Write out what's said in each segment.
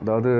அதாவது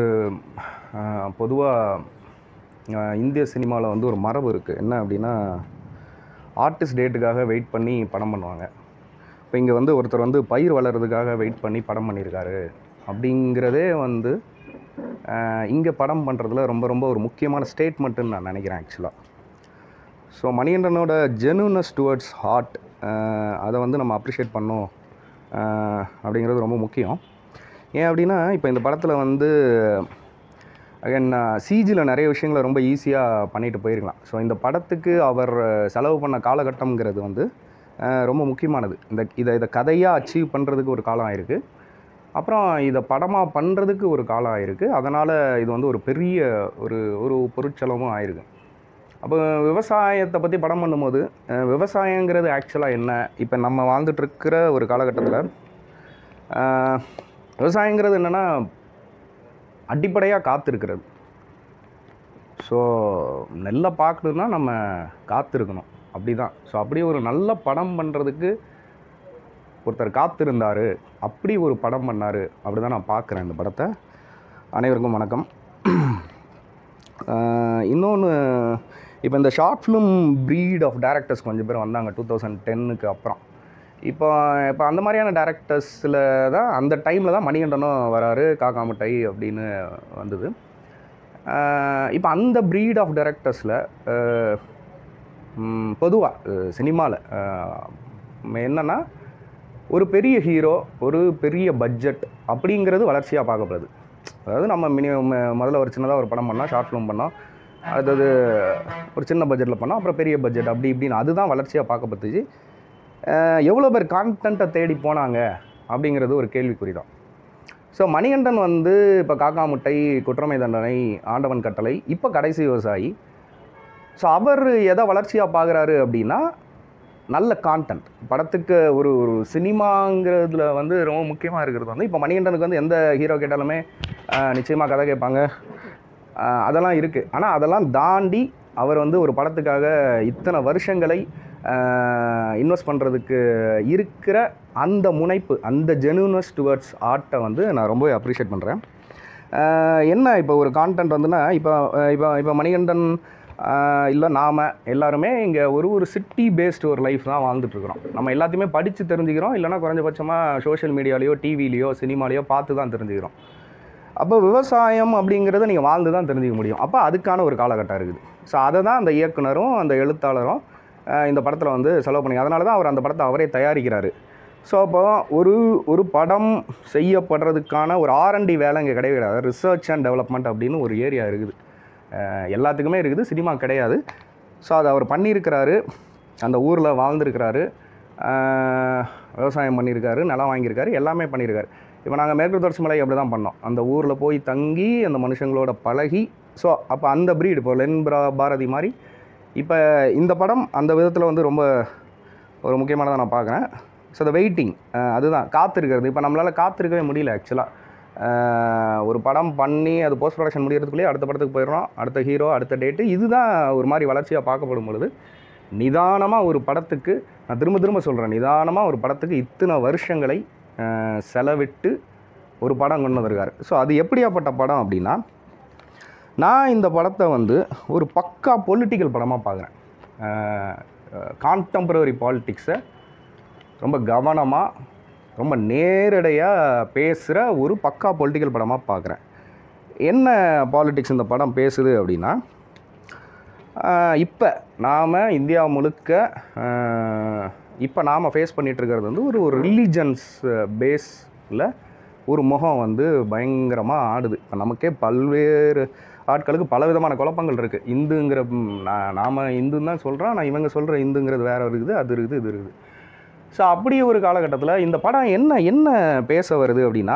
பொதுவாக இந்திய சினிமாவில் வந்து ஒரு மரபு இருக்குது என்ன அப்படின்னா ஆர்டிஸ்ட் டேட்டுக்காக வெயிட் பண்ணி படம் பண்ணுவாங்க இப்போ இங்கே வந்து ஒருத்தர் வந்து பயிர் வளர்கிறதுக்காக வெயிட் பண்ணி படம் பண்ணியிருக்காரு அப்படிங்கிறதே வந்து இங்கே படம் பண்ணுறதுல ரொம்ப ரொம்ப ஒரு முக்கியமான ஸ்டேட்மெண்ட்டுன்னு நான் நினைக்கிறேன் ஆக்சுவலாக ஸோ மணிகண்டனோட ஜெனுனஸ் டுவர்ட்ஸ் ஹார்ட் அதை வந்து நம்ம அப்ரிஷியேட் பண்ணோம் அஹ், அப்படிங்கிறது ரொம்ப முக்கியம் ஏன் அப்படின்னா இப்போ இந்த படத்தில் வந்து அகைன் சிஜியில் நிறைய விஷயங்களை ரொம்ப ஈஸியாக பண்ணிட்டு போயிருக்கலாம் ஸோ இந்த படத்துக்கு அவர் செலவு பண்ண காலகட்டம்ங்கிறது வந்து அஹ், ரொம்ப முக்கியமானது இந்த இதை இதை கதையாக அச்சீவ் பண்ணுறதுக்கு ஒரு காலம் ஆயிருக்கு அப்புறம் இதை படமாக பண்ணுறதுக்கு ஒரு காலம் ஆயிருக்கு அதனால் இது வந்து ஒரு பெரிய ஒரு ஒரு பொருட்செலவும் ஆயிருக்கு அப்போ விவசாயத்தை பற்றி படம் பண்ணும்போது அஹ், விவசாயங்கிறது ஆக்சுவலாக என்ன இப்போ நம்ம வாழ்ந்துட்டு இருக்கிற ஒரு காலகட்டத்தில் விவசாயங்கிறது என்னென்னா அடிப்படையாக காத்திருக்கிறது ஸோ நெல்லை பார்க்கணுன்னா நம்ம காத்திருக்கணும் அப்படி தான் ஸோ அப்படி ஒரு நல்ல படம் பண்ணுறதுக்கு ஒருத்தர் காத்திருந்தார் அப்படி ஒரு படம் பண்ணார் அப்படி தான் நான் பார்க்குறேன் இந்த படத்தை அனைவருக்கும் வணக்கம் இன்னொன்று இப்போ இந்த short film breed of directors கொஞ்சம் பேர் வந்தாங்க டூ தௌசண்ட் டென்னுக்கு அப்புறம் இப்போ இப்போ அந்த மாதிரியான டேரக்டர்ஸில் தான் அந்த டைமில் தான் மணிகண்டனும் வராரு காக்கா மிட்டாய் அப்படின்னு வந்தது இப்போ அந்த ப்ரீட் ஆஃப் டேரக்டர்ஸில் பொதுவாக சினிமாவில் என்னென்னா ஒரு பெரிய ஹீரோ ஒரு பெரிய பட்ஜெட் அப்படிங்கிறது வளர்ச்சியாக பார்க்கப்படுது அதாவது நம்ம மினிமம் முதல்ல ஒரு சின்னதாக ஒரு படம் பண்ணோம் ஷார்ட் ஃபிலிம் பண்ணோம் அடுத்தது ஒரு சின்ன பட்ஜெட்டில் பண்ணோம் அப்புறம் பெரிய பட்ஜெட் அப்படி இப்படின்னு அதுதான் வளர்ச்சியாக பார்க்கப்பட்டுச்சு அஹ் எவ்வளோ பேர் கான்டென்ட்டை தேடி போனாங்க அப்படிங்கிறது ஒரு கேள்விக்குறி தான் ஸோ மணிகண்டன் வந்து இப்போ காக்கா முட்டை குற்றமை தண்டனை ஆண்டவன் கட்டளை இப்போ கடைசி விவசாயி ஸோ அவர் எதை வளர்ச்சியாக பார்க்குறாரு அப்படின்னா நல்ல கான்டென்ட் படத்துக்கு ஒரு ஒரு சினிமாங்கிறதுல வந்து ரொம்ப முக்கியமாக இருக்கிறது வந்து இப்போ மணிகண்டனுக்கு வந்து எந்த ஹீரோ கேட்டாலுமே நிச்சயமாக கதை கேட்பாங்க ஆஹ் அதெல்லாம் இருக்குது ஆனால் அதெல்லாம் தாண்டி அவர் வந்து ஒரு படத்துக்காக இத்தனை வருஷங்களை இன்வெஸ்ட் பண்ணுறதுக்கு இருக்கிற அந்த முனைப்பு அந்த ஜெனுனஸ் டுவர்ட்ஸ் ஆர்ட்டை வந்து நான் ரொம்பவே அப்ரிஷியேட் பண்ணுறேன் என்ன இப்போ ஒரு கான்டென்ட் வந்துன்னா இப்போ இப்போ இப்போ மணிகண்டன் இல்லை நாம் எல்லாருமே இங்கே ஒரு ஒரு சிட்டி பேஸ்டு ஒரு லைஃப் தான் வாழ்ந்துட்டுருக்குறோம் நம்ம எல்லாத்தையுமே படித்து தெரிஞ்சுக்கிறோம் இல்லைனா குறைஞ்சபட்சமாக சோஷியல் மீடியாலேயோ டிவிலேயோ சினிமாலேயோ பார்த்து தான் தெரிஞ்சுக்கிறோம் அப்போ விவசாயம் அப்படிங்கிறத நீங்கள் வாழ்ந்து தான் தெரிஞ்சுக்க முடியும் அப்போ அதுக்கான ஒரு காலகட்டம் இருக்குது ஸோ அதை தான் அந்த இயக்குனரும் அந்த எழுத்தாளரும் அஹ், இந்த படத்தில் வந்து செலவு பண்ணி அதனால தான் அவர் அந்த படத்தை அவரே தயாரிக்கிறாரு ஸோ அப்போ ஒரு ஒரு படம் செய்யப்படுறதுக்கான ஒரு ஆர்என்டி வேலை இங்கே கிடையவே கிடையாது ரிசர்ச் அண்ட் டெவலப்மெண்ட் அப்படின்னு ஒரு ஏரியா இருக்குது அஹ், எல்லாத்துக்குமே இருக்குது சினிமா கிடையாது ஸோ அதை அவர் பண்ணியிருக்கிறாரு அந்த ஊரில் வாழ்ந்துருக்கிறாரு அஹ், விவசாயம் பண்ணியிருக்காரு நிலம் வாங்கியிருக்காரு எல்லாமே பண்ணியிருக்காரு இப்போ நாங்கள் மேற்கு தொடர்ச்சி மலை அப்படி தான் பண்ணோம் அந்த ஊரில் போய் தங்கி அந்த மனுஷங்களோட பழகி ஸோ அப்போ அந்த ப்ரீடு இப்போ லென் பிரா பாரதி மாதிரி இப்போ இந்த படம் அந்த விதத்தில் வந்து ரொம்ப ஒரு முக்கியமானதாக நான் பார்க்குறேன் ஸோ அந்த வெயிட்டிங் அதுதான் காத்திருக்கிறது இப்போ நம்மளால் காத்திருக்கவே முடியல ஆக்சுவலாக ஒரு படம் பண்ணி அது போஸ்ட் ப்ரொடக்ஷன் முடியறதுக்குள்ளேயே அடுத்த படத்துக்கு போயிடுறோம் அடுத்த ஹீரோ அடுத்த டேட்டு இதுதான் ஒரு மாதிரி வளர்ச்சியாக பார்க்கப்படும் பொழுது நிதானமாக ஒரு படத்துக்கு நான் திரும்ப திரும்ப சொல்கிறேன் நிதானமாக ஒரு படத்துக்கு இத்தனை வருஷங்களை அஹ், செலவிட்டு ஒரு படம் கொண்டு வந்திருக்காரு ஸோ அது எப்படியாப்பட்ட படம் அப்படின்னா நான் இந்த படத்தை வந்து ஒரு பக்கா பொலிட்டிக்கல் படமாக பார்க்குறேன் கான்டெம்பரரி பாலிட்டிக்ஸை ரொம்ப கவனமாக ரொம்ப நேரடியாக பேசுகிற ஒரு பக்கா பொலிட்டிக்கல் படமாக பார்க்குறேன் என்ன பாலிட்டிக்ஸ் இந்த படம் பேசுது அப்படின்னா இப்போ நாம் இந்தியா முழுக்க இப்போ நாம் ஃபேஸ் இருக்கிறது வந்து ஒரு ஒரு ரிலீஜன்ஸ் பேஸில் ஒரு முகம் வந்து பயங்கரமாக ஆடுது இப்போ நமக்கே பல்வேறு ஆட்களுக்கு பல விதமான குழப்பங்கள் இருக்குது இந்துங்கிற ம், நான் நாம் இந்துன்னு தான் சொல்கிறோம் நான் இவங்க சொல்கிற இந்துங்கிறது வேறு இருக்குது அது இருக்குது இது இருக்குது ஸோ அப்படி ஒரு காலகட்டத்தில் இந்த படம் என்ன என்ன பேச வருது அப்படின்னா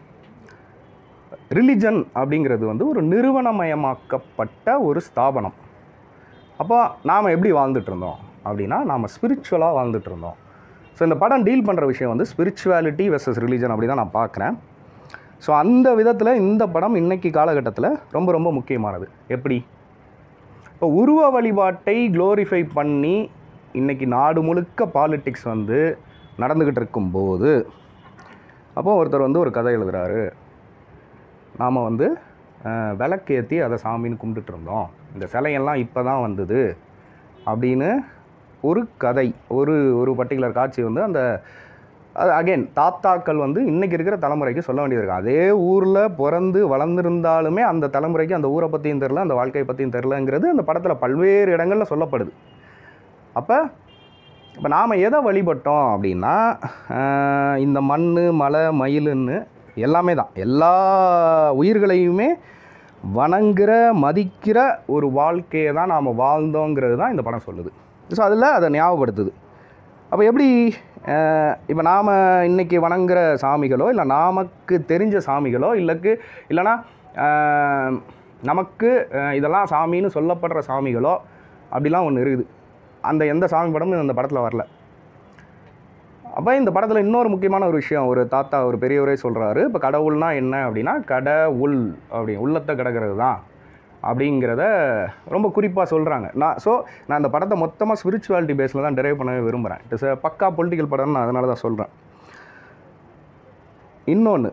ரிலிஜன் அப்படிங்கிறது வந்து ஒரு நிறுவனமயமாக்கப்பட்ட ஒரு ஸ்தாபனம் அப்போ நாம் எப்படி வாழ்ந்துட்டு இருந்தோம் அப்படின்னா நாம் ஸ்பிரிச்சுவலாக வாழ்ந்துட்டு இருந்தோம் ஸோ இந்த படம் டீல் பண்ணுற விஷயம் வந்து ஸ்பிரிச்சுவாலிட்டி வெர்சஸ் ரிலீஜன் அப்படி தான் நான் பார்க்குறேன் ஸோ அந்த விதத்தில் இந்த படம் இன்னைக்கு காலகட்டத்தில் ரொம்ப ரொம்ப முக்கியமானது எப்படி இப்போ உருவ வழிபாட்டை க்ளோரிஃபை பண்ணி இன்னைக்கு நாடு முழுக்க பாலிட்டிக்ஸ் வந்து நடந்துக்கிட்டு இருக்கும்போது அப்போ ஒருத்தர் வந்து ஒரு கதை எழுதுறாரு நாம் வந்து அஹ், விளக்கேத்தி அதை சாமின்னு கும்பிட்டுட்டு இருந்தோம் இந்த சிலையெல்லாம் இப்போ தான் வந்தது அப்படின்னு ஒரு கதை ஒரு ஒரு பர்டிகுலர் காட்சி வந்து அந்த அது அகைன் தாத்தாக்கள் வந்து இன்றைக்கி இருக்கிற தலைமுறைக்கு சொல்ல வேண்டியது இருக்கு அதே ஊரில் பிறந்து வளர்ந்துருந்தாலுமே அந்த தலைமுறைக்கு அந்த ஊரை பற்றியும் தெரில அந்த வாழ்க்கையை பற்றியும் தெரிலங்கிறது அந்த படத்தில் பல்வேறு இடங்களில் சொல்லப்படுது அப்போ இப்போ நாம் எதை வழிபட்டோம் அப்படின்னா ஆஹ் இந்த மண் மலை மயிலுன்னு எல்லாமே தான் எல்லா உயிர்களையுமே வணங்குற மதிக்கிற ஒரு வாழ்க்கையை தான் நாம் வாழ்ந்தோங்கிறது தான் இந்த படம் சொல்லுது ஸோ அதில் அதை ஞாபகப்படுத்துது அப்போ எப்படி இப்போ நாம் இன்னைக்கு வணங்குற சாமிகளோ இல்லை நமக்கு தெரிஞ்ச சாமிகளோ இல்லைக்கு இல்லைன்னா ஆஹ், நமக்கு ஆஹ், இதெல்லாம் சாமின்னு சொல்லப்படுற சாமிகளோ அப்படிலாம் ஒன்று இருக்குது அந்த எந்த சாமி படமும் இந்த படத்தில் வரல அப்போ இந்த படத்தில் இன்னொரு முக்கியமான ஒரு விஷயம் ஒரு தாத்தா ஒரு பெரியவரே சொல்கிறாரு இப்போ கடவுள்னா என்ன அப்படின்னா கட உள் அப்படி உள்ளத்தை கிடக்கிறது தான் அப்படிங்கிறத ரொம்ப குறிப்பாக சொல்கிறாங்க நான் ஸோ நான் இந்த படத்தை மொத்தமாக ஸ்பிரிச்சுவாலிட்டி பேஸில் தான் டெரைவ் பண்ணவே விரும்புகிறேன் இட்ஸ் பக்கா பொலிட்டிக்கல் படம்னு நான் அதனால தான் சொல்கிறேன் இன்னொன்று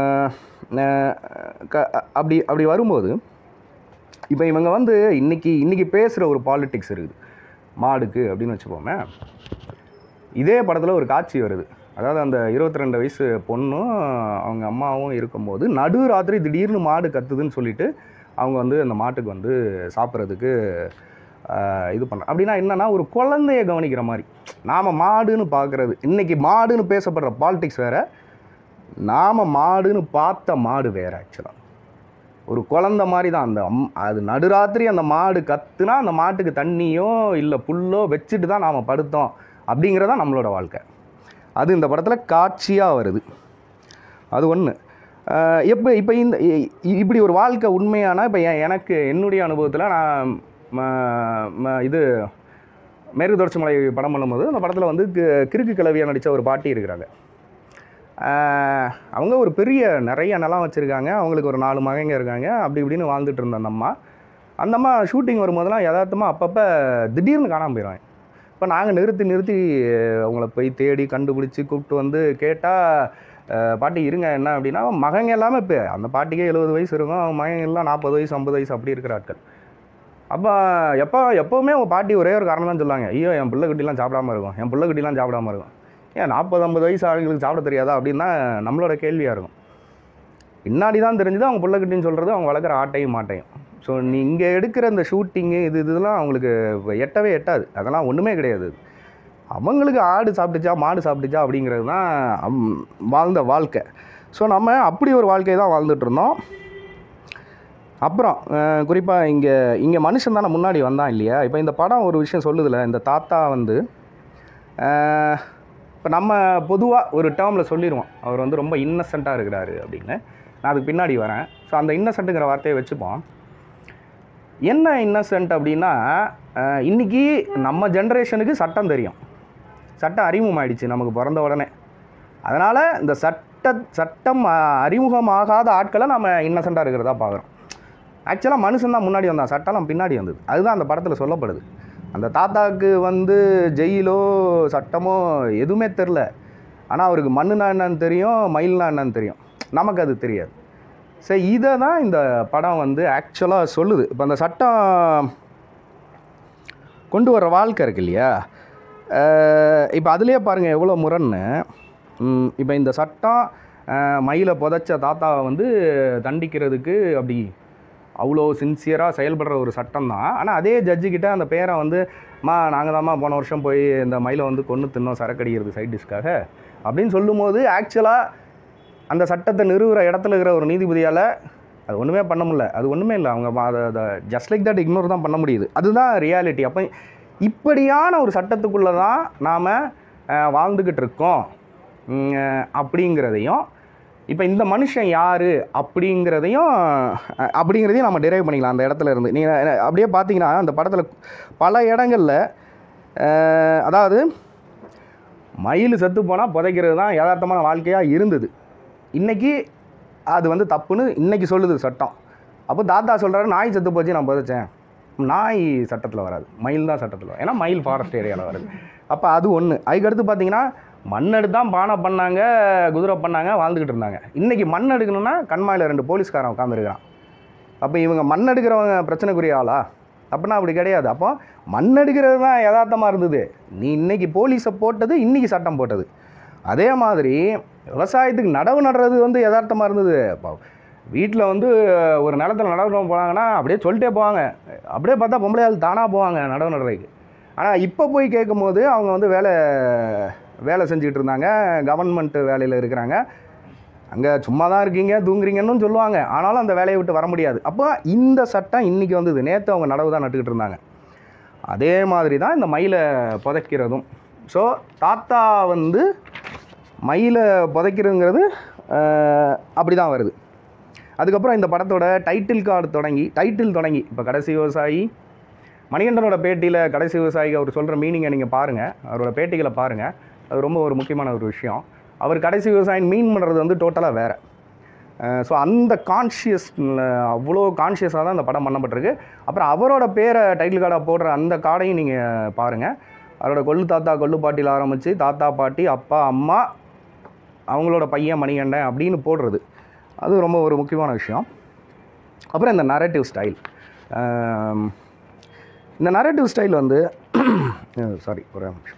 அப்படி அப்படி வரும்போது இப்போ இவங்க வந்து இன்னைக்கு இன்னைக்கு பேசுகிற ஒரு பாலிடிக்ஸ் இருக்குது மாடுக்கு அப்படின்னு வச்சுப்போமே இதே படத்தில் ஒரு காட்சி வருது அதாவது அந்த 22 ரெண்டு வயசு பொண்ணும் அவங்க அம்மாவும் இருக்கும்போது நடு ராத்திரி திடீர்னு மாடு கத்துதுன்னு சொல்லிட்டு அவங்க வந்து அந்த மாட்டுக்கு வந்து சாப்பிட்றதுக்கு இது பண்ண அப்படின்னா என்னன்னா ஒரு குழந்தைய கவனிக்கிற மாதிரி நாம் மாடுன்னு பார்க்குறது இன்னைக்கு மாடுன்னு பேசப்படுற பாலிடிக்ஸ் வேற நாம் மாடுன்னு பார்த்த மாடு வேற ஆக்சுவலாக ஒரு குழந்த மாதிரி தான் அந்த அம் அது நடுராத்திரி அந்த மாடு கத்துனா அந்த மாட்டுக்கு தண்ணியோ இல்லை புல்லோ வச்சுட்டு தான் நாம் படுத்தோம் அப்படிங்கிறதா நம்மளோட வாழ்க்கை அது இந்த படத்தில் காட்சியாக வருது அது ஒன்று எப்போ இப்போ இந்த இ- இ- இப்படி ஒரு வாழ்க்கை உண்மையான இப்போ எனக்கு என்னுடைய அனுபவத்தில் நான் ம- ம- இது மேற்கு தொடர்ச்சி மலை படம் பண்ணும்போது அந்த படத்தில் வந்து கி- கிறுக்கு கிளவியாக நடித்த ஒரு பாட்டி இருக்கிறாங்க ஆஹ் அவங்க ஒரு பெரிய நிறைய நிலம் வச்சுருக்காங்க அவங்களுக்கு ஒரு நாலு மகங்க இருக்காங்க அப்படி இப்படின்னு வாழ்ந்துட்டு இருந்த அந்த அம்மா அந்த அம்மா ஷூட்டிங் வரும்போதெல்லாம் யதார்த்தமாக அப்பப்போ திடீர்னு காணாமல் போயிடுவாங்க இப்போ நாங்கள் நிறுத்தி நிறுத்தி அவங்கள போய் தேடி கண்டுபிடிச்சி கூப்பிட்டு வந்து கேட்டால் பாட்டி இருங்க என்ன அப்படின்னா மகங்க எல்லாமே இப்போ அந்த பாட்டிக்கே எழுபது வயசு இருக்கும் அவங்க மகங்க எல்லாம் நாற்பது வயசு ஐம்பது வயசு அப்படி இருக்கிற ஆட்கள் அப்போ எப்போ எப்போவுமே உங்கள் பாட்டி ஒரே ஒரு காரணம் தான் சொல்லுவாங்க ஐயோ என் பிள்ளை குட்டிலாம் சாப்பிடாம இருக்கும் என் பிள்ளை குட்டிலாம் சாப்பிடாம இருக்கும் ஏன் நாற்பது ஐம்பது வயசு ஆளுங்களுக்கு சாப்பிட தெரியாதா அப்படின்னா நம்மளோட கேள்வியாக இருக்கும் பின்னாடி தான் தெரிஞ்சது அவங்க பிள்ளைக்குட்டின்னு சொல்கிறது அவங்க வளர்க்குற ஆட்டையும் மாட்டையும் ஸோ நீ இங்கே எடுக்கிற இந்த ஷூட்டிங்கு இது இதெல்லாம் அவங்களுக்கு எட்டவே எட்டாது அதெல்லாம் ஒன்றுமே கிடையாது அவங்களுக்கு ஆடு சாப்பிட்டுச்சா மாடு சாப்பிட்டுச்சா அப்படிங்கிறது தான் அம்- வாழ்ந்த வாழ்க்கை ஸோ நம்ம அப்படி ஒரு வாழ்க்கையை தான் வாழ்ந்துட்டு இருந்தோம் அப்புறம் குறிப்பாக இங்கே இங்கே மனுஷன் தானே முன்னாடி வந்தான் இல்லையா இப்போ இந்த படம் ஒரு விஷயம் சொல்லுதுல இந்த தாத்தா வந்து இப்போ நம்ம பொதுவாக ஒரு டேர்மில் சொல்லிடுவோம் அவர் வந்து ரொம்ப இன்னசென்ட்டாக இருக்கிறாரு அப்படின்னு நான் அதுக்கு பின்னாடி வரேன் ஸோ அந்த இன்னசென்ட்டுங்கிற வார்த்தையை வச்சுப்போம் என்ன இன்னசென்ட் அப்படின்னா அஹ், இன்னைக்கு நம்ம ஜென்ரேஷனுக்கு சட்டம் தெரியும் சட்டம் அறிமுகமாயிடுச்சு நமக்கு பிறந்த உடனே அதனால் இந்த சட்ட சட்டம் அஹ், அறிமுகமாகாத ஆட்களை நம்ம இன்னசென்ட்டாக இருக்கிறதா பார்க்குறோம் ஆக்சுவலாக மனுஷன் தான் முன்னாடி வந்தான் சட்டம்லாம் பின்னாடி வந்தது அதுதான் அந்த படத்தில் சொல்லப்படுது அந்த தாத்தாவுக்கு வந்து ஜெயிலோ சட்டமோ எதுவுமே தெரில ஆனால் அவருக்கு மண்ணுனா என்னன்னு தெரியும் மயில்னா என்னன்னு தெரியும் நமக்கு அது தெரியாது சரி இதை தான் இந்த படம் வந்து ஆக்சுவலாக சொல்லுது இப்போ அந்த சட்டம் கொண்டு வர வாழ்க்கை இருக்கு இல்லையா இப்போ அதுலேயே பாருங்கள் எவ்வளோ முரண்னு இப்போ இந்த சட்டம் அஹ், மயிலை புதைச்ச தாத்தாவை வந்து தண்டிக்கிறதுக்கு அப்படி அவ்வளோ சின்சியராக செயல்படுற ஒரு சட்டம் தான் ஆனால் அதே ஜட்ஜு கிட்ட அந்த பேரை வந்து மா நாங்கள் தாம்மா போன வருஷம் போய் இந்த மயிலை வந்து கொன்று தின்னோம் சரக்கடிக்கிறது சைட் டிஷ்க்காக அப்படின்னு சொல்லும்போது ஆக்சுவலாக அந்த சட்டத்தை நிறுவுற இடத்துல இருக்கிற ஒரு நீதிபதியால் அது ஒன்றுமே பண்ண முடியல அது ஒன்றுமே இல்லை அவங்க ம- அதை அதை ஜஸ்ட் லைக் தட் இக்னோர் தான் பண்ண முடியுது அதுதான் ரியாலிட்டி அப்போ இப்படியான ஒரு சட்டத்துக்குள்ளே தான் நாம் வாழ்ந்துக்கிட்டு இருக்கோம் உம், அஹ், அப்படிங்கிறதையும் இப்போ இந்த மனுஷன் யார் அப்படிங்கிறதையும் அஹ், அப்படிங்கிறதையும் நம்ம டிரைவ் பண்ணிக்கலாம் அந்த இடத்துல இருந்து நீங்கள் அப்படியே பார்த்தீங்கன்னா அந்த படத்தில் பல இடங்களில் அதாவது மயில் செத்து போனால் புதைக்கிறது தான் யதார்த்தமான வாழ்க்கையாக இருந்தது இன்னைக்கு அது வந்து தப்புன்னு இன்னைக்கு சொல்லுது சட்டம் அப்போ தாத்தா சொல்கிறாரு நாய் செத்து போச்சு நான் புதைச்சேன் நாய் சட்டத்தில் வராது மயில் தான் சட்டத்தில் வரும் ஏன்னா மயில் ஃபாரஸ்ட் ஏரியாவில் வருது அப்போ அது ஒன்று அதுக்கடுத்து பார்த்தீங்கன்னா மண் எடுத்தான் பானை பண்ணாங்க குதிரை பண்ணாங்க வாழ்ந்துக்கிட்டு இருந்தாங்க இன்றைக்கி மண் எடுக்கணும்னா கண்மாயில் ரெண்டு போலீஸ்காரன் உட்காந்துருக்கான் அப்போ இவங்க மண் எடுக்கிறவங்க பிரச்சனைக்குரிய ஆளா அப்படின்னா அப்படி கிடையாது அப்போ மண் எடுக்கிறது தான் யதார்த்தமாக இருந்தது நீ இன்னைக்கு போலீஸை போட்டது இன்னைக்கு சட்டம் போட்டது அதே மாதிரி விவசாயத்துக்கு நடவு நடுறது வந்து யதார்த்தமாக இருந்தது இப்போ வீட்டில் வந்து ஒரு நிலத்துல நடவு நட போனாங்கன்னா அப்படியே சொல்லிட்டே போவாங்க அப்படியே பார்த்தா பொம்பளை ஆள் தானாக போவாங்க நடவு நடுறதுக்கு ஆனால் இப்போ போய் கேட்கும்போது அவங்க வந்து வேலை வேலை செஞ்சுக்கிட்டு இருந்தாங்க கவர்மெண்ட் வேலையில் இருக்கிறாங்க அங்கே சும்மா தான் இருக்கீங்க தூங்குறீங்கன்னு சொல்லுவாங்க ஆனாலும் அந்த வேலையை விட்டு வர முடியாது அப்போ இந்த சட்டம் இன்றைக்கி வந்தது நேற்று அவங்க நடவு தான் நட்டுக்கிட்டு இருந்தாங்க அதே மாதிரி தான் இந்த மயிலை புதைக்கிறதும் ஸோ தாத்தா வந்து மயிலை புதைக்கிறதுங்கிறது அப்படி தான் வருது அதுக்கப்புறம் இந்த படத்தோட டைட்டில் கார்டு தொடங்கி டைட்டில் தொடங்கி இப்போ கடைசி விவசாயி மணிகண்டனோட பேட்டியில் கடைசி விவசாயிக்கு அவர் சொல்கிற மீனிங்கை நீங்கள் பாருங்கள் அவரோட பேட்டிகளை பாருங்கள் அது ரொம்ப ஒரு முக்கியமான ஒரு விஷயம் அவர் கடைசி விவசாயின்னு மீன் பண்ணுறது வந்து டோட்டலாக வேறு ஸோ அந்த கான்ஷியஸ் அவ்வளோ கான்ஷியஸாக தான் இந்த படம் பண்ணப்பட்டிருக்கு அப்புறம் அவரோட பேரை டைட்டில் கார்டாக போடுற அந்த கார்டையும் நீங்கள் பாருங்கள் அவரோட கொள்ளு தாத்தா கொள்ளு பாட்டியில் ஆரம்பித்து தாத்தா பாட்டி அப்பா அம்மா அவங்களோட பையன் மணிகண்டன் அப்படின்னு போடுறது அது ரொம்ப ஒரு முக்கியமான விஷயம் அப்புறம் இந்த நரேட்டிவ் ஸ்டைல் இந்த நரேட்டிவ் ஸ்டைல் வந்து சாரி ஒரு நிமிஷம்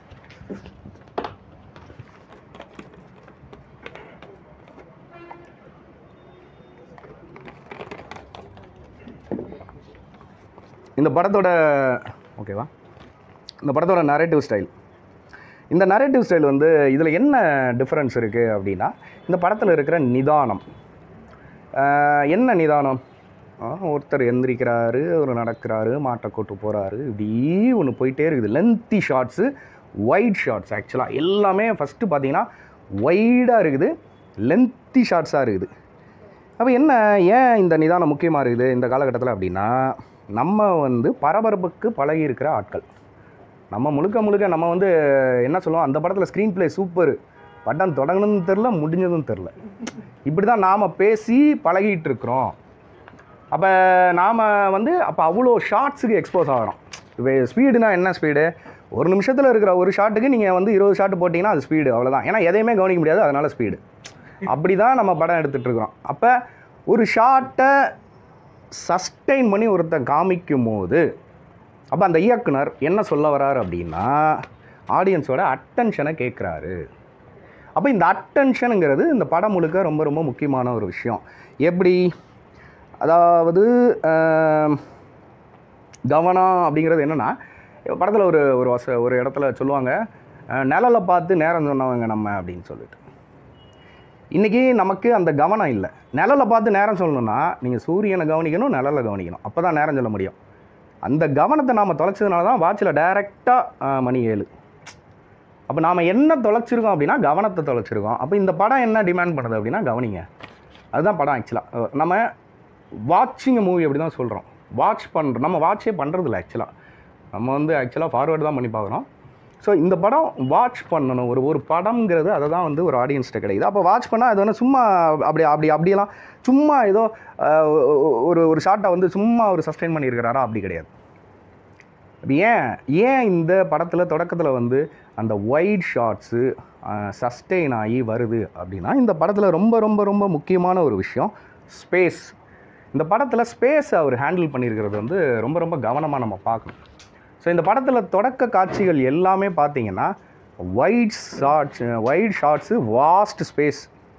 இந்த படத்தோட ஓகேவா இந்த படத்தோட நரேட்டிவ் ஸ்டைல் இந்த நரேட்டிவ் ஸ்டைல் வந்து இதில் என்ன டிஃப்ரென்ஸ் இருக்குது அப்படின்னா இந்த படத்தில் இருக்கிற நிதானம் ஆஹ் என்ன நிதானம் ஆஹ் ஒருத்தர் எந்திரிக்கிறாரு ஒரு நடக்கிறாரு மாட்டை கூட்டு போகிறாரு இப்படி ஒன்று போயிட்டே இருக்குது லென்த்தி ஷார்ட்ஸு ஒயிட் ஷார்ட்ஸ் ஆக்சுவலாக எல்லாமே ஃபஸ்ட்டு பார்த்தீங்கன்னா ஒய்டாக இருக்குது லென்த்தி ஷார்ட்ஸாக இருக்குது அப்போ என்ன ஏன் இந்த நிதானம் முக்கியமாக இருக்குது இந்த காலகட்டத்தில் அப்படின்னா நம்ம வந்து பரபரப்புக்கு பழகி இருக்கிற ஆட்கள் நம்ம முழுக்க முழுக்க நம்ம வந்து என்ன சொல்லுவோம் அந்த படத்தில் ஸ்க்ரீன் ப்ளே சூப்பர் பட்டம் தொடங்கணும்னு தெரில முடிஞ்சதும் தெரில இப்படி தான் நாம் பேசி பழகிட்டு இருக்கிறோம் அப்போ நாம் வந்து அப்போ அவ்வளோ ஷார்ட்ஸுக்கு எக்ஸ்போஸ் ஆகிறோம் இப்போ ஸ்பீடுனா என்ன ஸ்பீடு ஒரு நிமிஷத்தில் இருக்கிற ஒரு ஷாட்டுக்கு நீங்கள் வந்து இருபது ஷாட் போட்டிங்கன்னா அது ஸ்பீடு அவ்வளோதான் ஏன்னா எதையுமே கவனிக்க முடியாது அதனால் ஸ்பீடு அப்படி தான் நம்ம படம் எடுத்துகிட்டு இருக்கிறோம் அப்போ ஒரு ஷாட்டை சஸ்டெயின் பண்ணி ஒருத்தன் காமிக்கும் போது அப்போ அந்த இயக்குனர் என்ன சொல்ல வராரு அப்படின்னா ஆடியன்ஸோட அட்டென்ஷனை கேட்குறாரு அப்போ இந்த அட்டென்ஷனுங்கிறது இந்த படம் முழுக்க ரொம்ப ரொம்ப முக்கியமான ஒரு விஷயம் எப்படி அதாவது ஆம், கவனம் அப்படிங்கிறது என்னென்னா படத்தில் ஒரு ஒரு வச ஒரு இடத்துல சொல்லுவாங்க அஹ், நிழலை பார்த்து நேரம் சொன்னவங்க நம்ம அப்படின்னு சொல்லிட்டு இன்றைக்கி நமக்கு அந்த கவனம் இல்லை நிழலை பார்த்து நேரம் சொல்லணும்னா நீங்கள் சூரியனை கவனிக்கணும் நிழலை கவனிக்கணும் அப்போ தான் நேரம் சொல்ல முடியும் அந்த கவனத்தை நாம் தொலைச்சதுனால தான் வாட்சில் டைரெக்டாக மணி ஏழு அப்போ நாம் என்ன தொலைச்சிருக்கோம் அப்படின்னா கவனத்தை தொலைச்சிருக்கோம் அப்போ இந்த படம் என்ன டிமாண்ட் பண்ணுது அப்படின்னா கவனிங்க அதுதான் படம் ஆக்சுவலாக நம்ம வாட்சிங் மூவி அப்படி தான் சொல்கிறோம் வாட்ச் பண்ணுறோம் நம்ம வாட்சே பண்ணுறதில்ல ஆக்சுவலாக நம்ம வந்து ஆக்சுவலாக ஃபார்வேர்டு தான் பண்ணி பார்க்குறோம் ஸோ இந்த படம் வாட்ச் பண்ணணும் ஒரு ஒரு படம்ங்கிறது அதை தான் வந்து ஒரு ஆடியன்ஸ்கிட்ட கிடைக்குது அப்போ வாட்ச் பண்ணால் அது வந்து சும்மா அப்படி அப்படி அப்படியெல்லாம் சும்மா ஏதோ அஹ், ஒரு ஒரு ஷார்ட்டை வந்து சும்மா ஒரு சஸ்டெயின் பண்ணியிருக்கிறாரா அப்படி கிடையாது அது ஏன் ஏன் இந்த படத்தில் தொடக்கத்தில் வந்து அந்த ஒயிட் ஷார்ட்ஸு சஸ்டெயின் ஆகி வருது அப்படின்னா இந்த படத்தில் ரொம்ப ரொம்ப ரொம்ப முக்கியமான ஒரு விஷயம் ஸ்பேஸ் இந்த படத்தில் ஸ்பேஸ் அவர் ஹேண்டில் பண்ணியிருக்கிறது வந்து ரொம்ப ரொம்ப கவனமாக நம்ம பார்க்கணும் ஸோ இந்த படத்தில் தொடக்க காட்சிகள் எல்லாமே பார்த்தீங்கன்னா white shots white shots vast space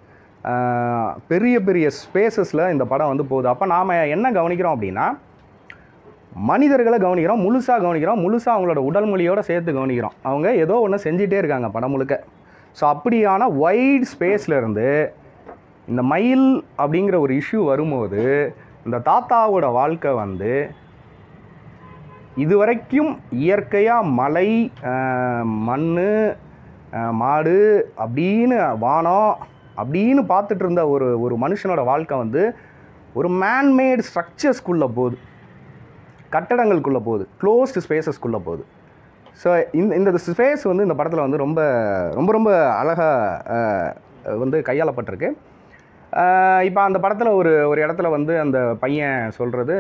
பெரிய பெரிய ஸ்பேசஸில் இந்த படம் வந்து போகுது அப்போ நாம் என்ன கவனிக்கிறோம் அப்படின்னா மனிதர்களை கவனிக்கிறோம் முழுசாக கவனிக்கிறோம் முழுசாக அவங்களோட உடல் மொழியோட சேர்த்து கவனிக்கிறோம் அவங்க ஏதோ ஒன்று செஞ்சிட்டே இருக்காங்க படம் முழுக்க ஸோ அப்படியான வைட் ஸ்பேஸ்லேருந்து இந்த மயில் அப்படிங்கிற ஒரு இஷ்யூ வரும்போது இந்த தாத்தாவோட வாழ்க்கை வந்து இதுவரைக்கும் இயற்கையாக மலை மண் மாடு அப்படின்னு வானம் அப்படின்னு பார்த்துட்டு இருந்த ஒரு ஒரு மனுஷனோட வாழ்க்கை வந்து ஒரு மேன்மேட் ஸ்ட்ரக்சர்ஸ்குள்ளே போகுது கட்டடங்களுக்குள்ளே போகுது க்ளோஸ்டு ஸ்பேசஸ்க்குள்ளே போகுது ஸோ இந்த இந்த ஸ்பேஸ் வந்து இந்த படத்தில் வந்து ரொம்ப ரொம்ப ரொம்ப அழகாக வந்து கையாளப்பட்டிருக்கு இப்போ அந்த படத்தில் ஒரு ஒரு இடத்துல வந்து அந்த பையன் சொல்கிறது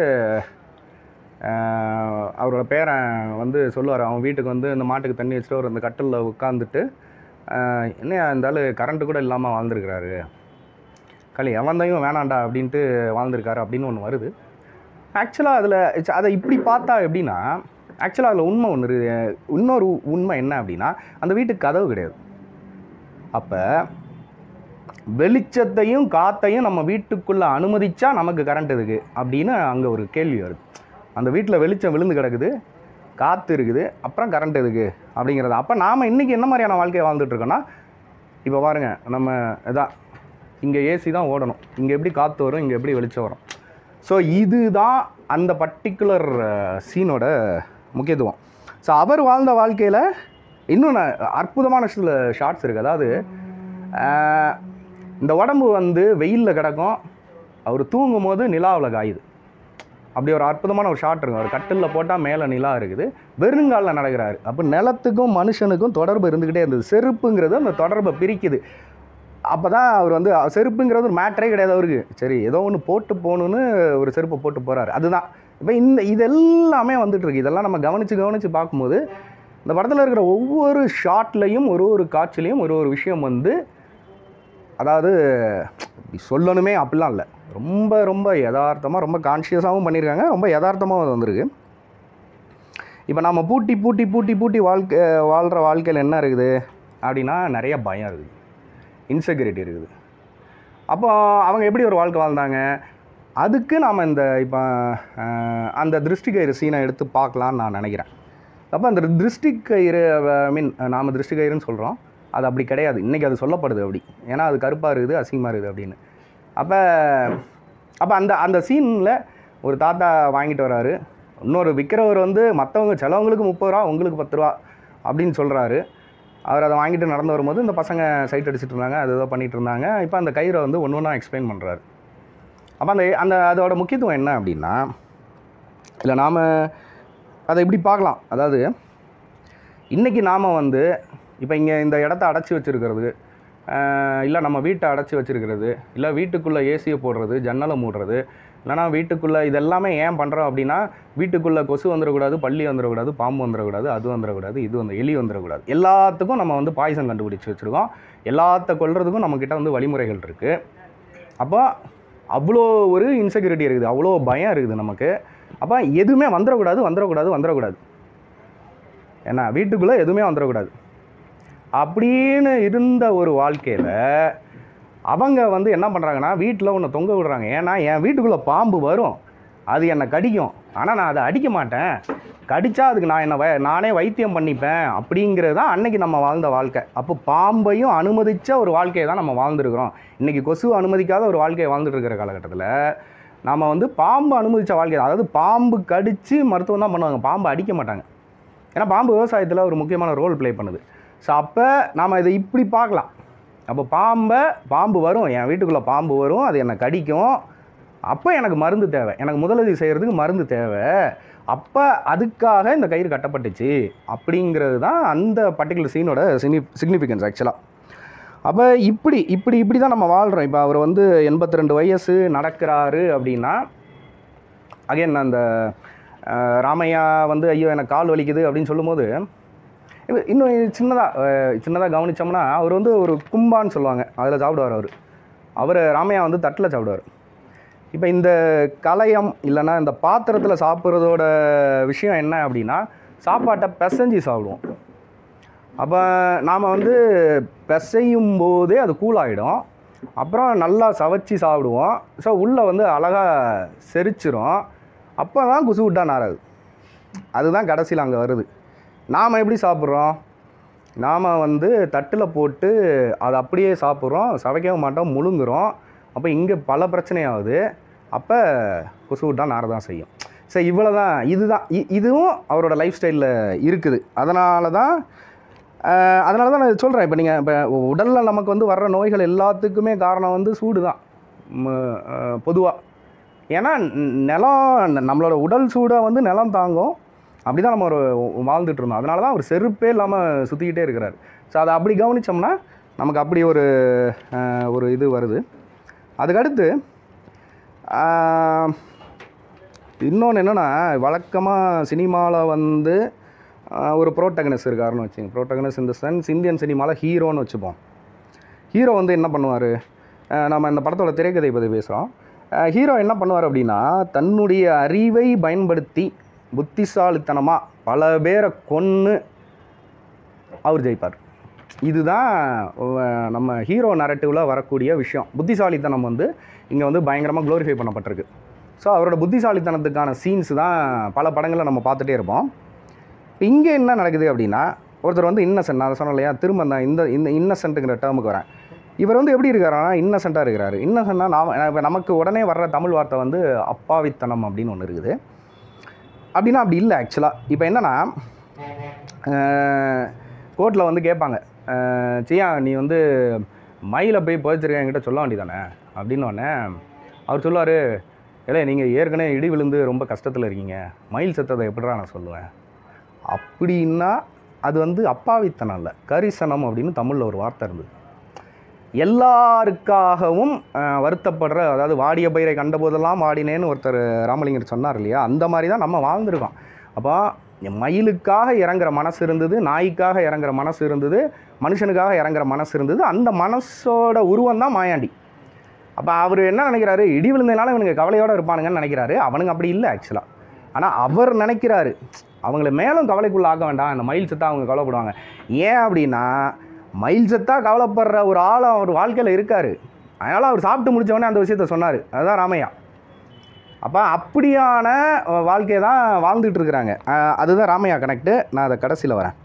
அவரோட பேரன் வந்து சொல்லுவார் அவன் வீட்டுக்கு வந்து இந்த மாட்டுக்கு தண்ணி வச்சுட்டு அவர் அந்த கட்டிலில் உட்காந்துட்டு ஆஹ் என்ன இந்த ஆள் கரண்ட்டு கூட இல்லாமல் வாழ்ந்துருக்கிறாரு களி எவன் தான் வேணாண்டா அப்படின்ட்டு வாழ்ந்துருக்காரு அப்படின்னு ஒன்று வருது ஆக்சுவலாக அதில் அதை இப்படி பார்த்தா எப்படின்னா ஆக்சுவலாக அதில் உண்மை ஒன்று இருக்கு இன்னொரு உண்மை என்ன அப்படின்னா அந்த வீட்டுக்கு கதவு கிடையாது அப்போ வெளிச்சத்தையும் காத்தையும் நம்ம வீட்டுக்குள்ளே அனுமதிச்சா நமக்கு கரண்ட் எதுக்கு அப்படின்னு அங்கே ஒரு கேள்வி வருது அந்த வீட்டில் வெளிச்சம் விழுந்து கிடக்குது காற்று இருக்குது அப்புறம் கரண்ட் எதுக்கு அப்படிங்கிறது அப்போ நாம் இன்றைக்கி என்ன மாதிரியான வாழ்க்கையை வாழ்ந்துட்டு இருக்கோம்னா இப்போ பாருங்க நம்ம இதான் இங்கே ஏசி தான் ஓடணும் இங்கே எப்படி காற்று வரும் இங்கே எப்படி வெளிச்சம் வரும் ஸோ இதுதான் அந்த பர்டிகுலர் சீனோட முக்கியத்துவம் ஸோ அவர் வாழ்ந்த வாழ்க்கையில் இன்னும் நான் அற்புதமான சில ஷார்ட்ஸ் இருக்குது அதாவது ஆஹ், இந்த உடம்பு வந்து வெயிலில் கிடக்கும் அவர் தூங்கும் போது நிலாவில் காயுது அப்படி ஒரு அற்புதமான ஒரு ஷாட் இருக்கும் அவர் கட்டிலில் போட்டால் மேலே நிலா இருக்குது வெறுங்காலில் நடக்கிறாரு அப்போ நிலத்துக்கும் மனுஷனுக்கும் தொடர்பு இருந்துக்கிட்டே இருந்தது செருப்புங்கிறது அந்த தொடர்பை பிரிக்குது அப்போ தான் அவர் வந்து அஹ், செருப்புங்கிறது ஒரு மேட்டரே கிடையாது அவருக்கு சரி ஏதோ ஒன்று போட்டு போகணுன்னு ஒரு செருப்பை போட்டு போகிறாரு அதுதான் இப்போ இந்த இது எல்லாமே வந்துட்டு இருக்கு இதெல்லாம் நம்ம கவனித்து கவனித்து பார்க்கும்போது இந்த படத்தில் இருக்கிற ஒவ்வொரு ஷாட்லேயும் ஒரு ஒரு காட்சிலையும் ஒரு ஒரு விஷயம் வந்து அதாவது இப்படி சொல்லணுமே அப்படிலாம் இல்லை ரொம்ப ரொம்ப யதார்த்தமாக ரொம்ப கான்ஷியஸாகவும் பண்ணியிருக்காங்க ரொம்ப யதார்த்தமாகவும் அது வந்திருக்கு இப்போ நம்ம பூட்டி பூட்டி பூட்டி பூட்டி வாழ்க்கை வாழ்கிற வாழ்க்கையில் என்ன இருக்குது அப்படின்னா நிறைய பயம் இருக்குது இன்செக்யூரிட்டி இருக்குது அப்போ அவங்க எப்படி ஒரு வாழ்க்கை வாழ்ந்தாங்க அதுக்கு நாம் இந்த இப்போ அஹ், அந்த திருஷ்டி கயிறு சீனை எடுத்து பார்க்கலான்னு நான் நினைக்கிறேன் அப்போ அந்த திருஷ்டி கயிறு ஐ மீன் நாம் திருஷ்டி கயிறுன்னு சொல்கிறோம் அது அப்படி கிடையாது இன்றைக்கி அது சொல்லப்படுது அப்படி ஏன்னா அது கருப்பாக இருக்குது அசிங்கமாக இருக்குது அப்படின்னு அப்போ அப்போ அந்த அந்த சீனில் ஒரு தாத்தா வாங்கிட்டு வராரு இன்னொரு விற்கிறவர் வந்து மற்றவங்க சிலவங்களுக்கு முப்பது ரூபா உங்களுக்கு பத்து ரூபா அப்படின்னு சொல்கிறாரு அவர் அதை வாங்கிட்டு நடந்து வரும்போது இந்த பசங்க சைட் அடிச்சிட்டு இருந்தாங்க அது ஏதோ பண்ணிட்டு இருந்தாங்க இப்போ அந்த கயிறை வந்து ஒன்று ஒன்றா எக்ஸ்பிளைன் பண்ணுறாரு அப்போ அந்த அந்த அதோட முக்கியத்துவம் என்ன அப்படின்னா இல்லை நாம் அதை இப்படி பார்க்கலாம் அதாவது இன்றைக்கி நாம் வந்து இப்போ இங்கே இந்த இடத்த அடைச்சி வச்சுருக்கிறது இல்லை நம்ம வீட்டை அடைச்சி வச்சுருக்கிறது இல்லை வீட்டுக்குள்ளே ஏசியை போடுறது ஜன்னலை மூடுறது இல்லைனா வீட்டுக்குள்ளே இதெல்லாமே ஏன் பண்ணுறோம் அப்படின்னா வீட்டுக்குள்ளே கொசு வந்துடக்கூடாது பள்ளி வந்துடக்கூடாது பாம்பு வந்துடக்கூடாது அது வந்துடக்கூடாது இது வந்து எலி வந்துடக்கூடாது எல்லாத்துக்கும் நம்ம வந்து பாய்சன் கண்டுபிடிச்சி வச்சுருக்கோம் எல்லாத்த கொல்றதுக்கும் நம்மக்கிட்ட வந்து வழிமுறைகள் இருக்குது அப்போ அவ்வளோ ஒரு இன்செக்யூரிட்டி இருக்குது அவ்வளோ பயம் இருக்குது நமக்கு அப்போ எதுவுமே வந்துடக்கூடாது வந்துடக்கூடாது வந்துடக்கூடாது ஏன்னா வீட்டுக்குள்ளே எதுவுமே வந்துடக்கூடாது அப்படின்னு இருந்த ஒரு வாழ்க்கையில் அவங்க வந்து என்ன பண்ணுறாங்கன்னா வீட்டில் ஒன்று தொங்க விடுறாங்க ஏன்னா என் வீட்டுக்குள்ளே பாம்பு வரும் அது என்னை கடிக்கும் ஆனால் நான் அதை அடிக்க மாட்டேன் கடிச்சா அதுக்கு நான் என்ன வ- நானே வைத்தியம் பண்ணிப்பேன் அப்படிங்கிறது தான் அன்னைக்கு நம்ம வாழ்ந்த வாழ்க்கை அப்போ பாம்பையும் அனுமதிச்ச ஒரு வாழ்க்கையை தான் நம்ம வாழ்ந்துருக்கிறோம் இன்றைக்கி கொசு அனுமதிக்காத ஒரு வாழ்க்கையை வாழ்ந்துட்டு இருக்கிற காலகட்டத்தில் நாம் வந்து பாம்பு அனுமதித்த வாழ்க்கை அதாவது பாம்பு கடித்து மருத்துவம் தான் பண்ணுவாங்க பாம்பு அடிக்க மாட்டாங்க ஏன்னா பாம்பு விவசாயத்தில் ஒரு முக்கியமான ரோல் ப்ளே பண்ணுது ஸோ அப்போ நாம் இதை இப்படி பார்க்கலாம் அப்போ பாம்பை பாம்பு வரும் என் வீட்டுக்குள்ளே பாம்பு வரும் அது என்னை கடிக்கும் அப்போ எனக்கு மருந்து தேவை எனக்கு முதலுதவி செய்கிறதுக்கு மருந்து தேவை அப்போ அதுக்காக இந்த கயிறு கட்டப்பட்டுச்சு அப்படிங்கிறது தான் அந்த பர்டிகுலர் சீனோட சினி சிக்னிஃபிகன்ஸ் ஆக்சுவலாக அப்போ இப்படி இப்படி இப்படி தான் நம்ம வாழ்கிறோம் இப்போ அவர் வந்து எண்பத்தி ரெண்டு வயசு நடக்கிறாரு அப்படின்னா அகைன் அந்த அஹ், ராமையா வந்து ஐயோ எனக்கு கால் வலிக்குது அப்படின்னு சொல்லும்போது இப்ப இன்னும் சின்னதாக சின்னதாக கவனிச்சோம்னா அவர் வந்து ஒரு கும்பான்னு சொல்லுவாங்க அதில் சாப்பிடுவார் அவர் அவர் ராமையா வந்து தட்டில் சாப்பிடுவார் இப்போ இந்த கலையம் இல்லைன்னா இந்த பாத்திரத்தில் சாப்பிட்றதோட விஷயம் என்ன அப்படின்னா சாப்பாட்டை பிசைஞ்சு சாப்பிடுவோம் அப்போ நாம் வந்து பிசையும் போதே அது கூலாகிடும் அப்புறம் நல்லா சவைச்சி சாப்பிடுவோம் ஸோ உள்ளே வந்து அழகாக செரிச்சிரும் அப்போ தான் குசு விட்டா நாராது அதுதான் கடைசியில் அங்கே வருது நாம் எப்படி சாப்பிட்றோம் நாம் வந்து தட்டில் போட்டு அதை அப்படியே சாப்பிட்றோம் சவைக்கவும் மாட்டோம் முழுங்குறோம் அப்போ இங்கே பல பிரச்சனையாகுது அப்போ கொசு விட்டா நார தான் செய்யும் சரி இவ்வளோ தான் இதுதான் இ- இதுவும் அவரோட லைஃப் ஸ்டைலில் இருக்குது அதனால தான் அதனால தான் நான் சொல்கிறேன் இப்போ நீங்கள் இப்போ உடலில் நமக்கு வந்து வர்ற நோய்கள் எல்லாத்துக்குமே காரணம் வந்து சூடு தான் பொதுவாக ஏன்னா ந- நிலம் நம்மளோட உடல் சூடை வந்து நிலம் தாங்கும் அப்படி தான் நம்ம ஒரு வாழ்ந்துட்டு இருந்தோம் அதனால தான் அவர் செருப்பே இல்லாமல் சுற்றிக்கிட்டே இருக்கிறார் ஸோ அதை அப்படி கவனித்தோம்னா நமக்கு அப்படி ஒரு அஹ், ஒரு இது வருது அதுக்கடுத்து இன்னொன்று என்னென்னா வழக்கமாக சினிமாவில் வந்து ஆஹ் ஒரு ப்ரோட்டகனஸ் இருக்காருன்னு வச்சுங்க ப்ரோட்டகனஸ் இந்த சென்ஸ் இந்தியன் சினிமாவில் ஹீரோன்னு வச்சுப்போம் ஹீரோ வந்து என்ன பண்ணுவார் நம்ம இந்த படத்தோட திரைக்கதை பற்றி பேசுகிறோம் ஹீரோ என்ன பண்ணுவார் அப்படின்னா தன்னுடைய அறிவை பயன்படுத்தி புத்திசாலித்தனமாக பல பேரை கொன்று அவர் ஜெயிப்பார் இதுதான் அஹ், நம்ம ஹீரோ நரட்டிவில் வரக்கூடிய விஷயம் புத்திசாலித்தனம் வந்து இங்கே வந்து பயங்கரமாக க்ளோரிஃபை பண்ணப்பட்டிருக்கு ஸோ அவரோட புத்திசாலித்தனத்துக்கான சீன்ஸ் தான் பல படங்களில் நம்ம பார்த்துட்டே இருப்போம் இங்கே என்ன நடக்குது அப்படின்னா ஒருத்தர் வந்து இன்னசென்ட் நான் சொன்னேன் இல்லையா திரும்ப நான் இந்த இந்த இன்னசென்ட்டுங்கிற டேர்முக்கு வரேன் இவர் வந்து எப்படி இருக்காருன்னா இன்னசென்ட்டாக இருக்கிறாரு இன்னசென்ட்னா நாம் இப்போ நமக்கு உடனே வர்ற தமிழ் வார்த்தை வந்து அப்பாவித்தனம் அப்படின்னு ஒன்று இருக்குது அப்படின்னா அப்படி இல்லை ஆக்சுவலாக இப்போ என்னென்னா கோர்ட்டில் வந்து கேட்பாங்க அஹ், சியா நீ வந்து மயிலை போய் புதைச்சிருக்க என்கிட்ட சொல்ல வேண்டியதானே அப்படின்னு உடனே அவர் சொல்லுவார் இல்லை நீங்கள் ஏற்கனவே இடி விழுந்து ரொம்ப கஷ்டத்தில் இருக்கீங்க மயில் செத்ததை எப்படிடா நான் சொல்லுவேன் அப்படின்னா அது வந்து அப்பாவித்தனம் இல்லை கரிசனம் அப்படின்னு தமிழில் ஒரு வார்த்தை இருந்தது எல்லாருக்காகவும் அஹ், வருத்தப்படுற அதாவது வாடிய பயிரை கண்டபோதெல்லாம் வாடினேன்னு ஒருத்தர் ராமலிங்கர் சொன்னார் இல்லையா அந்த மாதிரி தான் நம்ம வாழ்ந்திருக்கோம் அப்போ மயிலுக்காக இறங்குற மனசு இருந்தது நாய்க்காக இறங்குற மனசு இருந்தது மனுஷனுக்காக இறங்குற மனசு இருந்தது அந்த மனசோட உருவம் தான் மாயாண்டி அப்போ அவர் என்ன நினைக்கிறாரு இடி விழுந்ததுனால இவனுங்க கவலையோடு இருப்பானுங்கன்னு நினைக்கிறாரு அவனுங்க அப்படி இல்லை ஆக்சுவலாக ஆனால் அவர் நினைக்கிறாரு அவங்கள மேலும் கவலைக்குள்ள ஆக்க வேண்டாம் இந்த மயில் செத்தா அவங்க கவலைப்படுவாங்க ஏன் அப்படின்னா மயில் செத்தா கவலைப்படுற ஒரு ஆள் அவர் வாழ்க்கையில் இருக்கார் அதனால் அவர் சாப்பிட்டு முடிச்ச உடனே அந்த விஷயத்த சொன்னார் அதுதான் ராமையா அப்போ அப்படியான வாழ்க்கையை தான் வாழ்ந்துட்டு இருக்கிறாங்க அஹ் அதுதான் ராமையா கனெக்டு நான் அதை கடைசியில் வரேன்